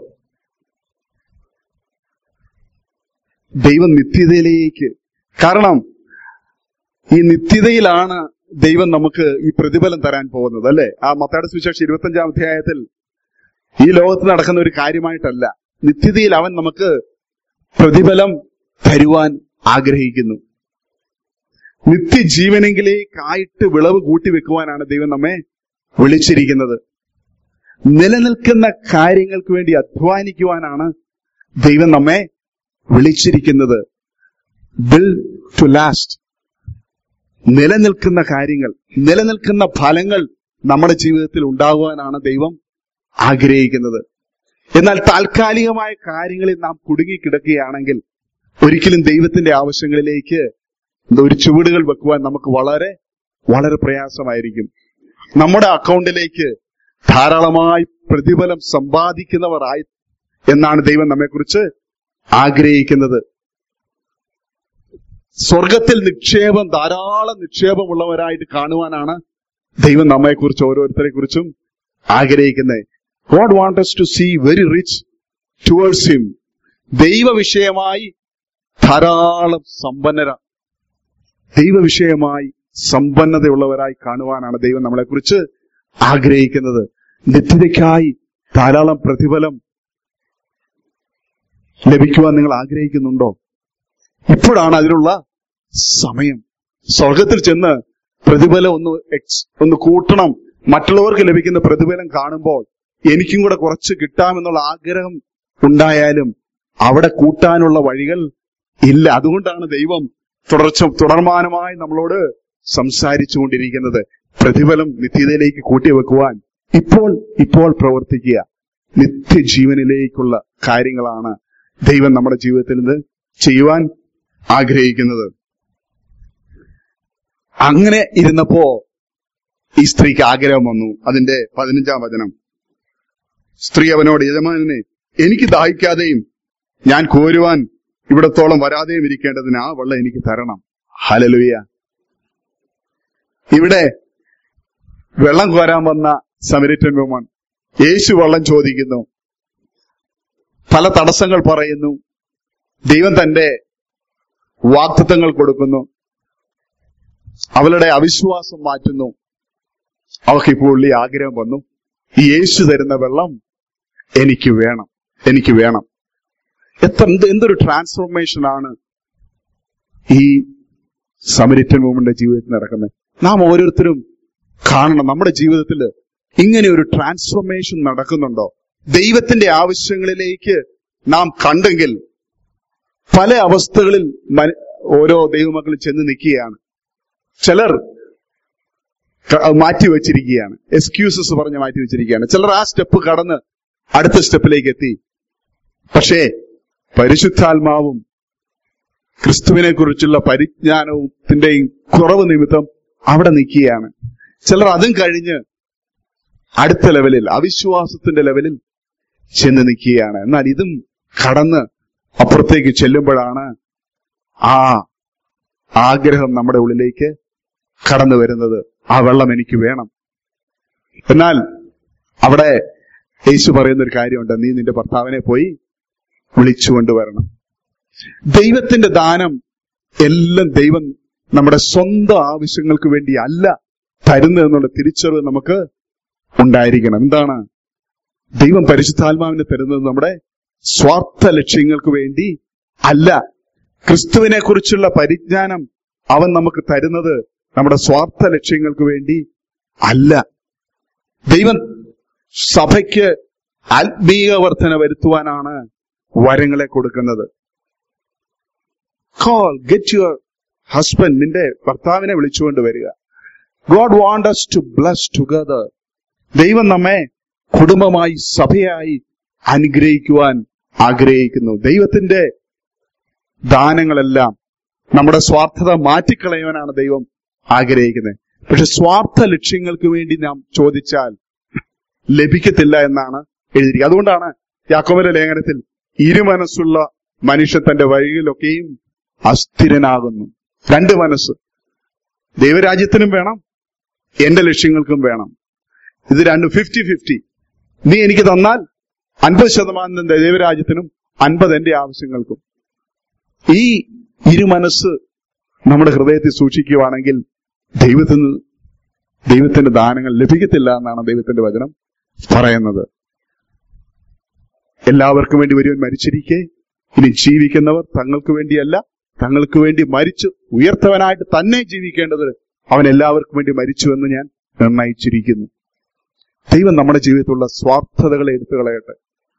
Speaker 1: ദൈവം നിത്യതയിലേക്ക് കാരണം ഈ നിത്യതയിലാണ് ദൈവം നമുക്ക് ഈ പ്രതിഫലം തരാൻ പോകുന്നത് അല്ലെ ആ മത്തായുടെ സുവിശേഷം ഇരുപത്തഞ്ചാം അധ്യായത്തിൽ ഈ ലോകത്ത് നടക്കുന്ന ഒരു കാര്യമായിട്ടല്ല നിത്യതയിൽ അവൻ നമുക്ക് പ്രതിഫലം തരുവാൻ ആഗ്രഹിക്കുന്നു നിത്യജീവനെങ്കിലേക്കായിട്ട് വിളവ് കൂട്ടിവെക്കുവാനാണ് ദൈവം നമ്മെ വിളിച്ചിരിക്കുന്നത് നിലനിൽക്കുന്ന കാര്യങ്ങൾക്ക് വേണ്ടി അധ്വാനിക്കുവാനാണ് ദൈവം നമ്മെ വിളിച്ചിരിക്കുന്നത് ബിൽ ടു ലാസ്റ്റ് നിലനിൽക്കുന്ന കാര്യങ്ങൾ നിലനിൽക്കുന്ന ഫലങ്ങൾ നമ്മുടെ ജീവിതത്തിൽ ഉണ്ടാകുവാനാണ് ദൈവം ആഗ്രഹിക്കുന്നത് എന്നാൽ താൽക്കാലികമായ കാര്യങ്ങളിൽ നാം കുടുങ്ങിക്കിടക്കുകയാണെങ്കിൽ ഒരിക്കലും ദൈവത്തിന്റെ ആവശ്യങ്ങളിലേക്ക് ഒരു ചുവടുകൾ വെക്കുവാൻ നമുക്ക് വളരെ വളരെ പ്രയാസമായിരിക്കും നമ്മുടെ അക്കൗണ്ടിലേക്ക് ധാരാളമായി പ്രതിഫലം സമ്പാദിക്കുന്നവരായി എന്നാണ് ദൈവം നമ്മെക്കുറിച്ച് ആഗ്രഹിക്കുന്നത് സ്വർഗത്തിൽ നിക്ഷേപം ധാരാളം നിക്ഷേപമുള്ളവരായിട്ട് കാണുവാനാണ് ദൈവം നമ്മെക്കുറിച്ച് ഓരോരുത്തരെ കുറിച്ചും ആഗ്രഹിക്കുന്നത് God want us to see very rich towards him ദൈവവിഷയമായി ധാരാളം സമ്പന്നര ദൈവവിഷയമായി സമ്പന്നതയുള്ളവരായി കാണുവാനാണ് ദൈവം നമ്മളെക്കുറിച്ച് ആഗ്രഹിക്കുന്നത് നിത്യതയ്ക്കായി ധാരാളം പ്രതിഫലം ലഭിക്കുവാൻ നിങ്ങൾ ആഗ്രഹിക്കുന്നുണ്ടോ ഇപ്പോഴാണ് അതിനുള്ള സമയം സ്വർഗത്തിൽ ചെന്ന് പ്രതിഫലം ഒന്ന് എക്സ് ഒന്ന് കൂട്ടണം മറ്റുള്ളവർക്ക് ലഭിക്കുന്ന പ്രതിഫലം കാണുമ്പോൾ എനിക്കും കൂടെ കുറച്ച് കിട്ടാമെന്നുള്ള ആഗ്രഹം ഉണ്ടായാലും അവിടെ കൂട്ടാനുള്ള വഴികൾ ഇല്ല അതുകൊണ്ടാണ് ദൈവം തുടർച്ച തുടർമാനമായി നമ്മളോട് സംസാരിച്ചു കൊണ്ടിരിക്കുന്നത് പ്രതിഫലം നിത്യതയിലേക്ക് കൂട്ടിവെക്കുവാൻ ഇപ്പോൾ ഇപ്പോൾ പ്രവർത്തിക്കുക നിത്യജീവനിലേക്കുള്ള കാര്യങ്ങളാണ് ദൈവം നമ്മുടെ ജീവിതത്തിൽ നിന്ന് ചെയ്യുവാൻ ആഗ്രഹിക്കുന്നത് അങ്ങനെ ഇരുന്നപ്പോ ഈ സ്ത്രീക്ക് ആഗ്രഹം വന്നു അതിന്റെ പതിനഞ്ചാം വചനം സ്ത്രീ അവനോട് യജമാനെ എനിക്ക് ദാഹിക്കാതെയും ഞാൻ കോരുവാൻ ഇവിടത്തോളം വരാതെയും ഇരിക്കേണ്ടതിന് ആ വെള്ളം എനിക്ക് തരണം ഹലലുയ ഇവിടെ വെള്ളം കോരാൻ വന്ന സമരിറ്റൻ വുമൺ യേശു വെള്ളം ചോദിക്കുന്നു പല തടസ്സങ്ങൾ പറയുന്നു ദൈവം തന്റെ വാക്തത്വങ്ങൾ കൊടുക്കുന്നു അവളുടെ അവിശ്വാസം മാറ്റുന്നു അവൾക്ക് ഇപ്പോൾ ഉള്ളി ആഗ്രഹം വന്നു ഈ യേശു തരുന്ന വെള്ളം എനിക്ക് വേണം എനിക്ക് വേണം എത്ര എന്ത് എന്തൊരു ട്രാൻസ്ഫോർമേഷൻ ആണ് ഈ സമരിറ്റൻ വുമന്റെ ജീവിതത്തിൽ നടക്കുന്നത് നാം ഓരോരുത്തരും കാണണം നമ്മുടെ ജീവിതത്തിൽ ഇങ്ങനെ ഒരു ട്രാൻസ്ഫോർമേഷൻ നടക്കുന്നുണ്ടോ ദൈവത്തിന്റെ ആവശ്യങ്ങളിലേക്ക് നാം കണ്ടെങ്കിൽ പല അവസ്ഥകളിൽ മന- ഓരോ ദൈവമക്കളും ചെന്ന് നിൽക്കുകയാണ് ചിലർ ക- മാറ്റി വെച്ചിരിക്കുകയാണ് എക്സ്ക്യൂസസ് പറഞ്ഞ് മാറ്റി വെച്ചിരിക്കുകയാണ് ചിലർ ആ സ്റ്റെപ്പ് കടന്ന് അടുത്ത സ്റ്റെപ്പിലേക്ക് എത്തി പക്ഷേ പരിശുദ്ധാത്മാവും ക്രിസ്തുവിനെ കുറിച്ചുള്ള പരിജ്ഞാനത്തിന്റെയും കുറവ് നിമിത്തം അവിടെ നിൽക്കുകയാണ് ചിലർ അതും കഴിഞ്ഞ് അടുത്ത ലെവലിൽ അവിശ്വാസത്തിന്റെ ലെവലിൽ ചെന്ന് നിൽക്കുകയാണ് എന്നാൽ ഇതും കടന്ന് അപ്പുറത്തേക്ക് ചെല്ലുമ്പോഴാണ് ആ ആഗ്രഹം നമ്മുടെ ഉള്ളിലേക്ക് കടന്നു വരുന്നത് ആ വെള്ളം എനിക്ക് വേണം എന്നാൽ അവിടെ യേശു പറയുന്ന ഒരു കാര്യമുണ്ട് നീ നിന്റെ ഭർത്താവിനെ പോയി വിളിച്ചുകൊണ്ടുവരണം ദൈവത്തിന്റെ ദാനം എല്ലാം ദൈവം നമ്മുടെ സ്വന്തം ആവശ്യങ്ങൾക്ക് വേണ്ടി അല്ല തരുന്നതെന്നുള്ള തിരിച്ചറിവ് നമുക്ക് ഉണ്ടായിരിക്കണം എന്താണ് ദൈവം പരിശുദ്ധാത്മാവിനെ തരുന്നത് നമ്മുടെ സ്വാർത്ഥ ലക്ഷ്യങ്ങൾക്ക് വേണ്ടി അല്ല ക്രിസ്തുവിനെ കുറിച്ചുള്ള പരിജ്ഞാനം അവൻ നമുക്ക് തരുന്നത് നമ്മുടെ സ്വാർത്ഥ ലക്ഷ്യങ്ങൾക്ക് വേണ്ടി അല്ല ദൈവം സഭയ്ക്ക് ആത്മീയ വർധന വരുത്തുവാനാണ് വരങ്ങളെ കൊടുക്കുന്നത് കോൾ ഗെറ്റ് യുവർ ഹസ്ബൻഡ് നിന്റെ ഭർത്താവിനെ വിളിച്ചുകൊണ്ട് വരിക God want us to bless together ദൈവം നമ്മെ കുടുംബമായി സഭയായി അനുഗ്രഹിക്കുവാൻ ആഗ്രഹിക്കുന്നു ദൈവത്തിന്റെ ദാനങ്ങളെല്ലാം നമ്മുടെ സ്വാർത്ഥത മാറ്റിക്കളയുവാനാണ് ദൈവം ആഗ്രഹിക്കുന്നത് പക്ഷെ സ്വാർത്ഥ ലക്ഷ്യങ്ങൾക്ക് വേണ്ടി നാം ചോദിച്ചാൽ ലഭിക്കത്തില്ല എന്നാണ് എഴുതിയിരിക്കുന്നത് അതുകൊണ്ടാണ് യാക്കോബിന്റെ ലേഖനത്തിൽ ഇരുമനസ്സുള്ള മനുഷ്യൻ തന്റെ വഴിയിലൊക്കെയും അസ്ഥിരനാകുന്നു രണ്ട് മനസ്സ് ദൈവരാജ്യത്തിനും വേണം എന്റെ ലക്ഷ്യങ്ങൾക്കും വേണം ഇത് രണ്ടും ഫിഫ്റ്റി ഫിഫ്റ്റി നീ എനിക്ക് തന്നാൽ അൻപത് ശതമാനം ദൈവരാജ്യത്തിനും അൻപത് എന്റെ ആവശ്യങ്ങൾക്കും ഈ ഇരുമനസ് നമ്മുടെ ഹൃദയത്തിൽ സൂക്ഷിക്കുകയാണെങ്കിൽ ദൈവത്തിന് ദൈവത്തിന്റെ ദാനങ്ങൾ ലഭിക്കത്തില്ല എന്നാണ് ദൈവത്തിന്റെ വചനം പറയുന്നത് എല്ലാവർക്കും വേണ്ടി ഒരുവൻ മരിച്ചിരിക്കെ ഇനി ജീവിക്കുന്നവർ തങ്ങൾക്ക് വേണ്ടിയല്ല തങ്ങൾക്ക് വേണ്ടി മരിച്ചു ഉയർത്തവനായിട്ട് തന്നെ ജീവിക്കേണ്ടത് അവൻ എല്ലാവർക്കും വേണ്ടി മരിച്ചു എന്ന് ഞാൻ നിർണയിച്ചിരിക്കുന്നു ദൈവം നമ്മുടെ ജീവിതത്തിലുള്ള സ്വാർത്ഥതകളെ എടുത്തു കളയട്ടെ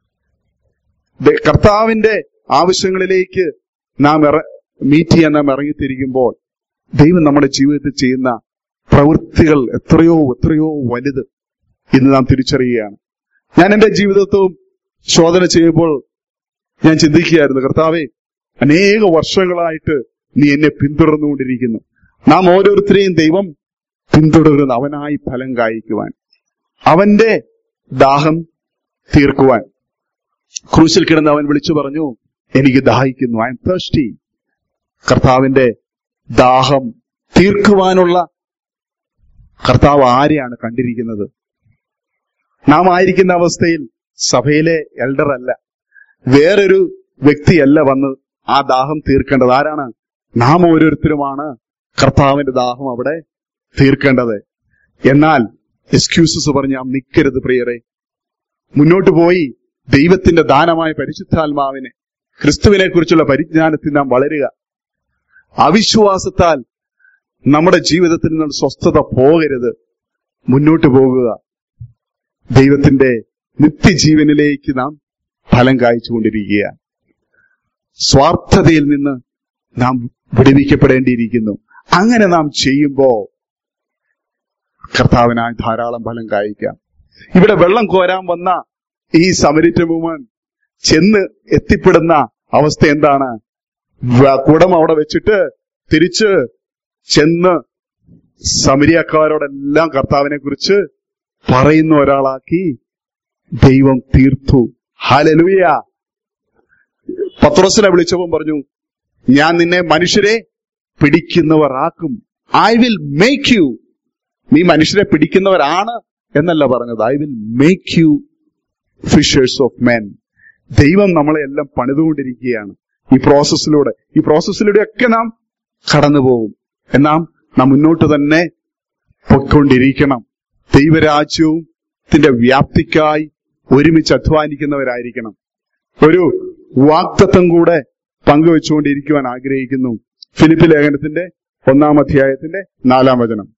Speaker 1: ദ- കർത്താവിന്റെ ആവശ്യങ്ങളിലേക്ക് നാം ഇറ മീറ്റ് ചെയ്യാൻ നാം ഇറങ്ങിത്തിരിക്കുമ്പോൾ ദൈവം നമ്മുടെ ജീവിതത്തിൽ ചെയ്യുന്ന പ്രവൃത്തികൾ എത്രയോ എത്രയോ വലുത് ഇന്ന് നാം തിരിച്ചറിയുകയാണ് ഞാൻ എന്റെ ജീവിതത്വവും ശോധന ചെയ്യുമ്പോൾ ഞാൻ ചിന്തിക്കുകയായിരുന്നു കർത്താവെ അനേക വർഷങ്ങളായിട്ട് നീ എന്നെ പിന്തുടർന്നുകൊണ്ടിരിക്കുന്നു നാം ഓരോരുത്തരെയും ദൈവം പിന്തുടരുന്നു അവനായി ഫലം കായ്ക്കുവാൻ അവന്റെ ദാഹം തീർക്കുവാൻ ക്രൂശിൽ കിടന്ന് അവൻ വിളിച്ചു പറഞ്ഞു എനിക്ക് ദാഹിക്കുന്നു ഐ എം തേഴ്സ്റ്റി കർത്താവിന്റെ ദാഹം തീർക്കുവാനുള്ള കർത്താവ് ആരെയാണ് കണ്ടിരിക്കുന്നത് നാം ആയിരിക്കുന്ന അവസ്ഥയിൽ സഭയിലെ എൽഡർ അല്ല വേറൊരു വ്യക്തിയല്ല വന്ന് ആ ദാഹം തീർക്കേണ്ടത് ആരാണ് നാം ഓരോരുത്തരുമാണ് കർത്താവിന്റെ ദാഹം അവിടെ തീർക്കേണ്ടത് എന്നാൽ എക്സ്ക്യൂസസ് പറഞ്ഞ് നാം നിൽക്കരുത് പ്രിയരെ മുന്നോട്ട് പോയി ദൈവത്തിന്റെ ദാനമായ പരിശുദ്ധാത്മാവിനെ ക്രിസ്തുവിനെ കുറിച്ചുള്ള പരിജ്ഞാനത്തിൽ നാം വളരുക അവിശ്വാസത്താൽ നമ്മുടെ ജീവിതത്തിൽ നിന്ന് സ്വസ്ഥത പോകരുത് മുന്നോട്ട് പോകുക ദൈവത്തിന്റെ നിത്യജീവനിലേക്ക് നാം ഫലം കായ്ച്ചുകൊണ്ടിരിക്കുക സ്വാർത്ഥതയിൽ നിന്ന് നാം വിടുവിക്കപ്പെടേണ്ടിയിരിക്കുന്നു അങ്ങനെ നാം ചെയ്യുമ്പോ കർത്താവിനായി ധാരാളം ഫലം കായ്ക്കാം ഇവിടെ വെള്ളം കോരാൻ വന്ന ഈ സമരിറ്റ വുമൺ ചെന്ന് എത്തിപ്പെടുന്ന അവസ്ഥ എന്താണ് വ- കുടം അവിടെ വെച്ചിട്ട് തിരിച്ച് ചെന്ന് സമരിയക്കാരോടെല്ലാം കർത്താവിനെ കുറിച്ച് പറയുന്ന ഒരാളാക്കി ദൈവം തീർത്തു ഹാലലുയ പത്രോസിനെ വിളിച്ചപ്പോൾ പറഞ്ഞു ഞാൻ നിന്നെ മനുഷ്യരെ പിടിക്കുന്നവരാക്കും ഐ വിൽ മേക്ക് യു നീ മനുഷ്യരെ പിടിക്കുന്നവരാണ് എന്നല്ല പറഞ്ഞത് I will make you fishers of men ദൈവം നമ്മളെ എല്ലാം പണിതുകൊണ്ടിരിക്കുകയാണ് ഈ പ്രോസസ്സിലൂടെ ഈ പ്രോസസ്സിലൂടെ ഒക്കെ നാം കടന്നു പോകും എന്നാം നാം മുന്നോട്ട് തന്നെ പൊയ്ക്കൊണ്ടിരിക്കണം ദൈവരാജ്യവും ത്തിന്റെ വ്യാപ്തിക്കായി ഒരുമിച്ച് അധ്വാനിക്കുന്നവരായിരിക്കണം ഒരു വാക്തത്വം കൂടെ പങ്കുവെച്ചുകൊണ്ടിരിക്കുവാൻ ആഗ്രഹിക്കുന്നു ഫിലിപ്പ് ലേഖനത്തിന്റെ ഒന്നാം അധ്യായത്തിന്റെ നാലാം വചനം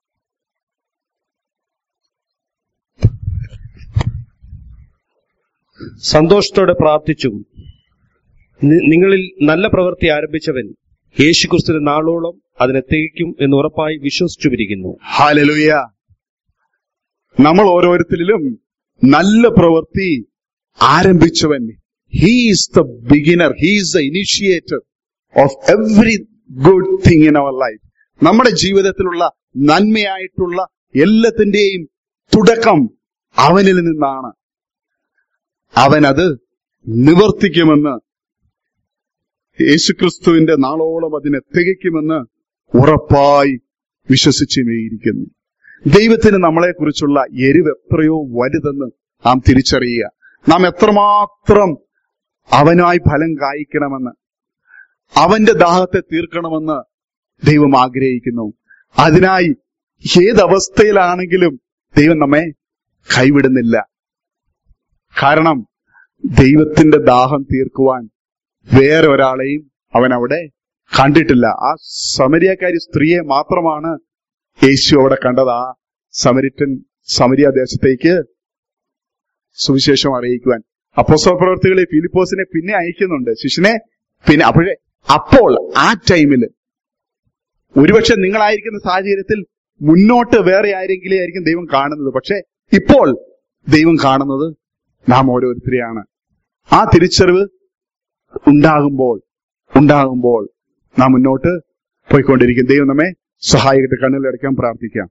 Speaker 2: സന്തോഷത്തോടെ പ്രാർത്ഥിച്ചും നി- നിങ്ങളിൽ നല്ല പ്രവൃത്തി ആരംഭിച്ചവൻ യേശുക്രിസ്തുവിന്റെ നാളോളം അതിനെ തികയ്ക്കും എന്ന് ഉറപ്പായി വിശ്വസിച്ചുമിരിക്കുന്നു
Speaker 1: ഹാലലുയ നമ്മൾ ഓരോരുത്തരിലും നല്ല പ്രവൃത്തി ആരംഭിച്ചവൻ he's the beginner he's the initiator of every good thing in our life നമ്മുടെ ജീവിതത്തിലുള്ള നന്മയായിട്ടുള്ള എല്ലാത്തിന്റെയും തുടക്കം അവനിൽ നിന്നാണ് അവൻ അത് നിവർത്തിക്കുമെന്ന് യേശുക്രിസ്തുവിന്റെ നാളോളം അതിനെ തികയ്ക്കുമെന്ന് ഉറപ്പായി വിശ്വസിച്ചുമേയിരിക്കുന്നു ദൈവത്തിന് നമ്മളെക്കുറിച്ചുള്ള എരിവ് എത്രയോ വലുതെന്ന് നാം തിരിച്ചറിയുക നാം എത്രമാത്രം അവനായി ഫലം കായ്ക്കണമെന്ന് അവന്റെ ദാഹത്തെ തീർക്കണമെന്ന് ദൈവം ആഗ്രഹിക്കുന്നു അതിനായി ഏതവസ്ഥയിലാണെങ്കിലും ദൈവം നമ്മെ കൈവിടുന്നില്ല കാരണം ദൈവത്തിന്റെ ദാഹം തീർക്കുവാൻ വേറെ ഒരാളെയും അവൻ അവിടെ കണ്ടിട്ടില്ല ആ സമരിയക്കാരി സ്ത്രീയെ മാത്രമാണ് യേശു അവിടെ കണ്ടത് ആ സമരിറ്റൻ സമരിയ ദേശത്തേക്ക് സുവിശേഷം അറിയിക്കുവാൻ അപ്പോസ്തല പ്രവർത്തികളിൽ ഫിലിപ്പോസിനെ പിന്നെ അയക്കുന്നുണ്ട് ശിഷ്യനെ പിന്നെ അപ്പോഴേ അപ്പോൾ ആ ടൈമിൽ ഒരുപക്ഷെ നിങ്ങളായിരിക്കുന്ന സാഹചര്യത്തിൽ മുന്നോട്ട് വേറെ ആരെങ്കിലും ആയിരിക്കും ദൈവം കാണുന്നത് പക്ഷെ ഇപ്പോൾ ദൈവം കാണുന്നത് നാം ഓരോരുത്തരെയാണ് ആ തിരിച്ചറിവ് ഉണ്ടാകുമ്പോൾ ഉണ്ടാകുമ്പോൾ നാം മുന്നോട്ട് പോയിക്കൊണ്ടിരിക്കും ദൈവം നമ്മെ സഹായിക്കട്ടെ കണ്ണിലടയ്ക്കാൻ പ്രാർത്ഥിക്കാം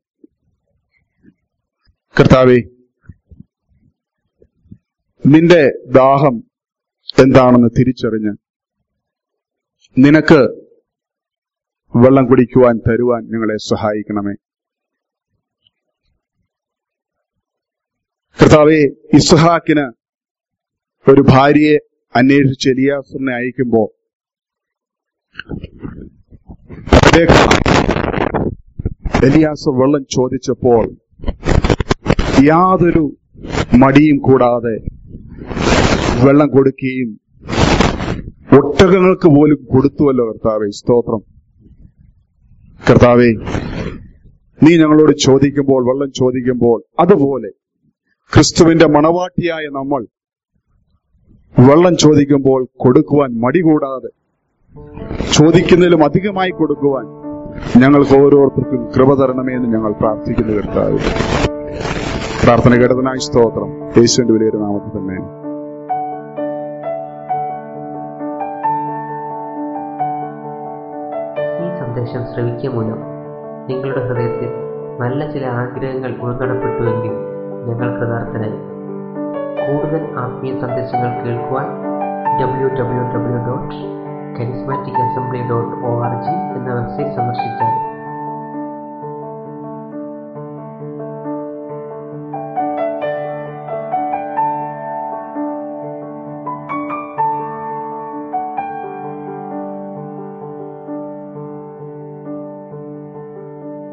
Speaker 1: കർത്താവേ നിന്റെ ദാഹം എന്താണെന്ന് തിരിച്ചറിഞ്ഞ് നിനക്ക് വെള്ളം കുടിക്കുവാൻ തരുവാൻ ഞങ്ങളെ സഹായിക്കണമേ കർത്താവെ ഇസ്ഹാക്കിന് ഒരു ഭാര്യയെ അന്വേഷിച്ച് എലിയാസിനെ അയക്കുമ്പോ അവിടെ കാണാം. എലിയാസ് വെള്ളം ചോദിച്ചപ്പോൾ യാതൊരു മടിയും കൂടാതെ വെള്ളം കൊടുക്കുകയും ഒട്ടും ഒട്ടകങ്ങൾക്ക് പോലും കൊടുത്തുവല്ലോ കർത്താവെ സ്തോത്രം കർത്താവെ നീ ഞങ്ങളോട് ചോദിക്കുമ്പോൾ വെള്ളം ചോദിക്കുമ്പോൾ അതുപോലെ ക്രിസ്തുവിന്റെ മണവാട്ടിയായ നമ്മൾ വെള്ളം ചോദിക്കുമ്പോൾ കൊടുക്കുവാൻ മടി കൂടാതെ ചോദിക്കുന്നതിലും അധികമായി കൊടുക്കുവാൻ ഞങ്ങൾക്ക് ഓരോരുത്തർക്കും കൃപ തരണമേ എന്ന് ഞങ്ങൾ പ്രാർത്ഥിക്കുന്നു കർത്താവ് പ്രാർത്ഥന കേട്ടതിനായി സ്തോത്രം യേശുവിന്റെ വലിയൊരു നാമത്തിൽ തന്നെ
Speaker 3: ഈ സന്ദേശം ശ്രവിക്കുക മൂലം നിങ്ങളുടെ ഹൃദയത്തിൽ നല്ല ചില ആഗ്രഹങ്ങൾ ഉൾക്കടപ്പെട്ടുവെങ്കിൽ ഞങ്ങൾ കൃതാർത്ഥനായി കൂടുതൽ ആത്മീയ സന്ദേശങ്ങൾ കേൾക്കുവാൻ W W W dot charismatic assembly dot O R G എന്ന വെബ്സൈറ്റ് സന്ദർശിച്ചാൽ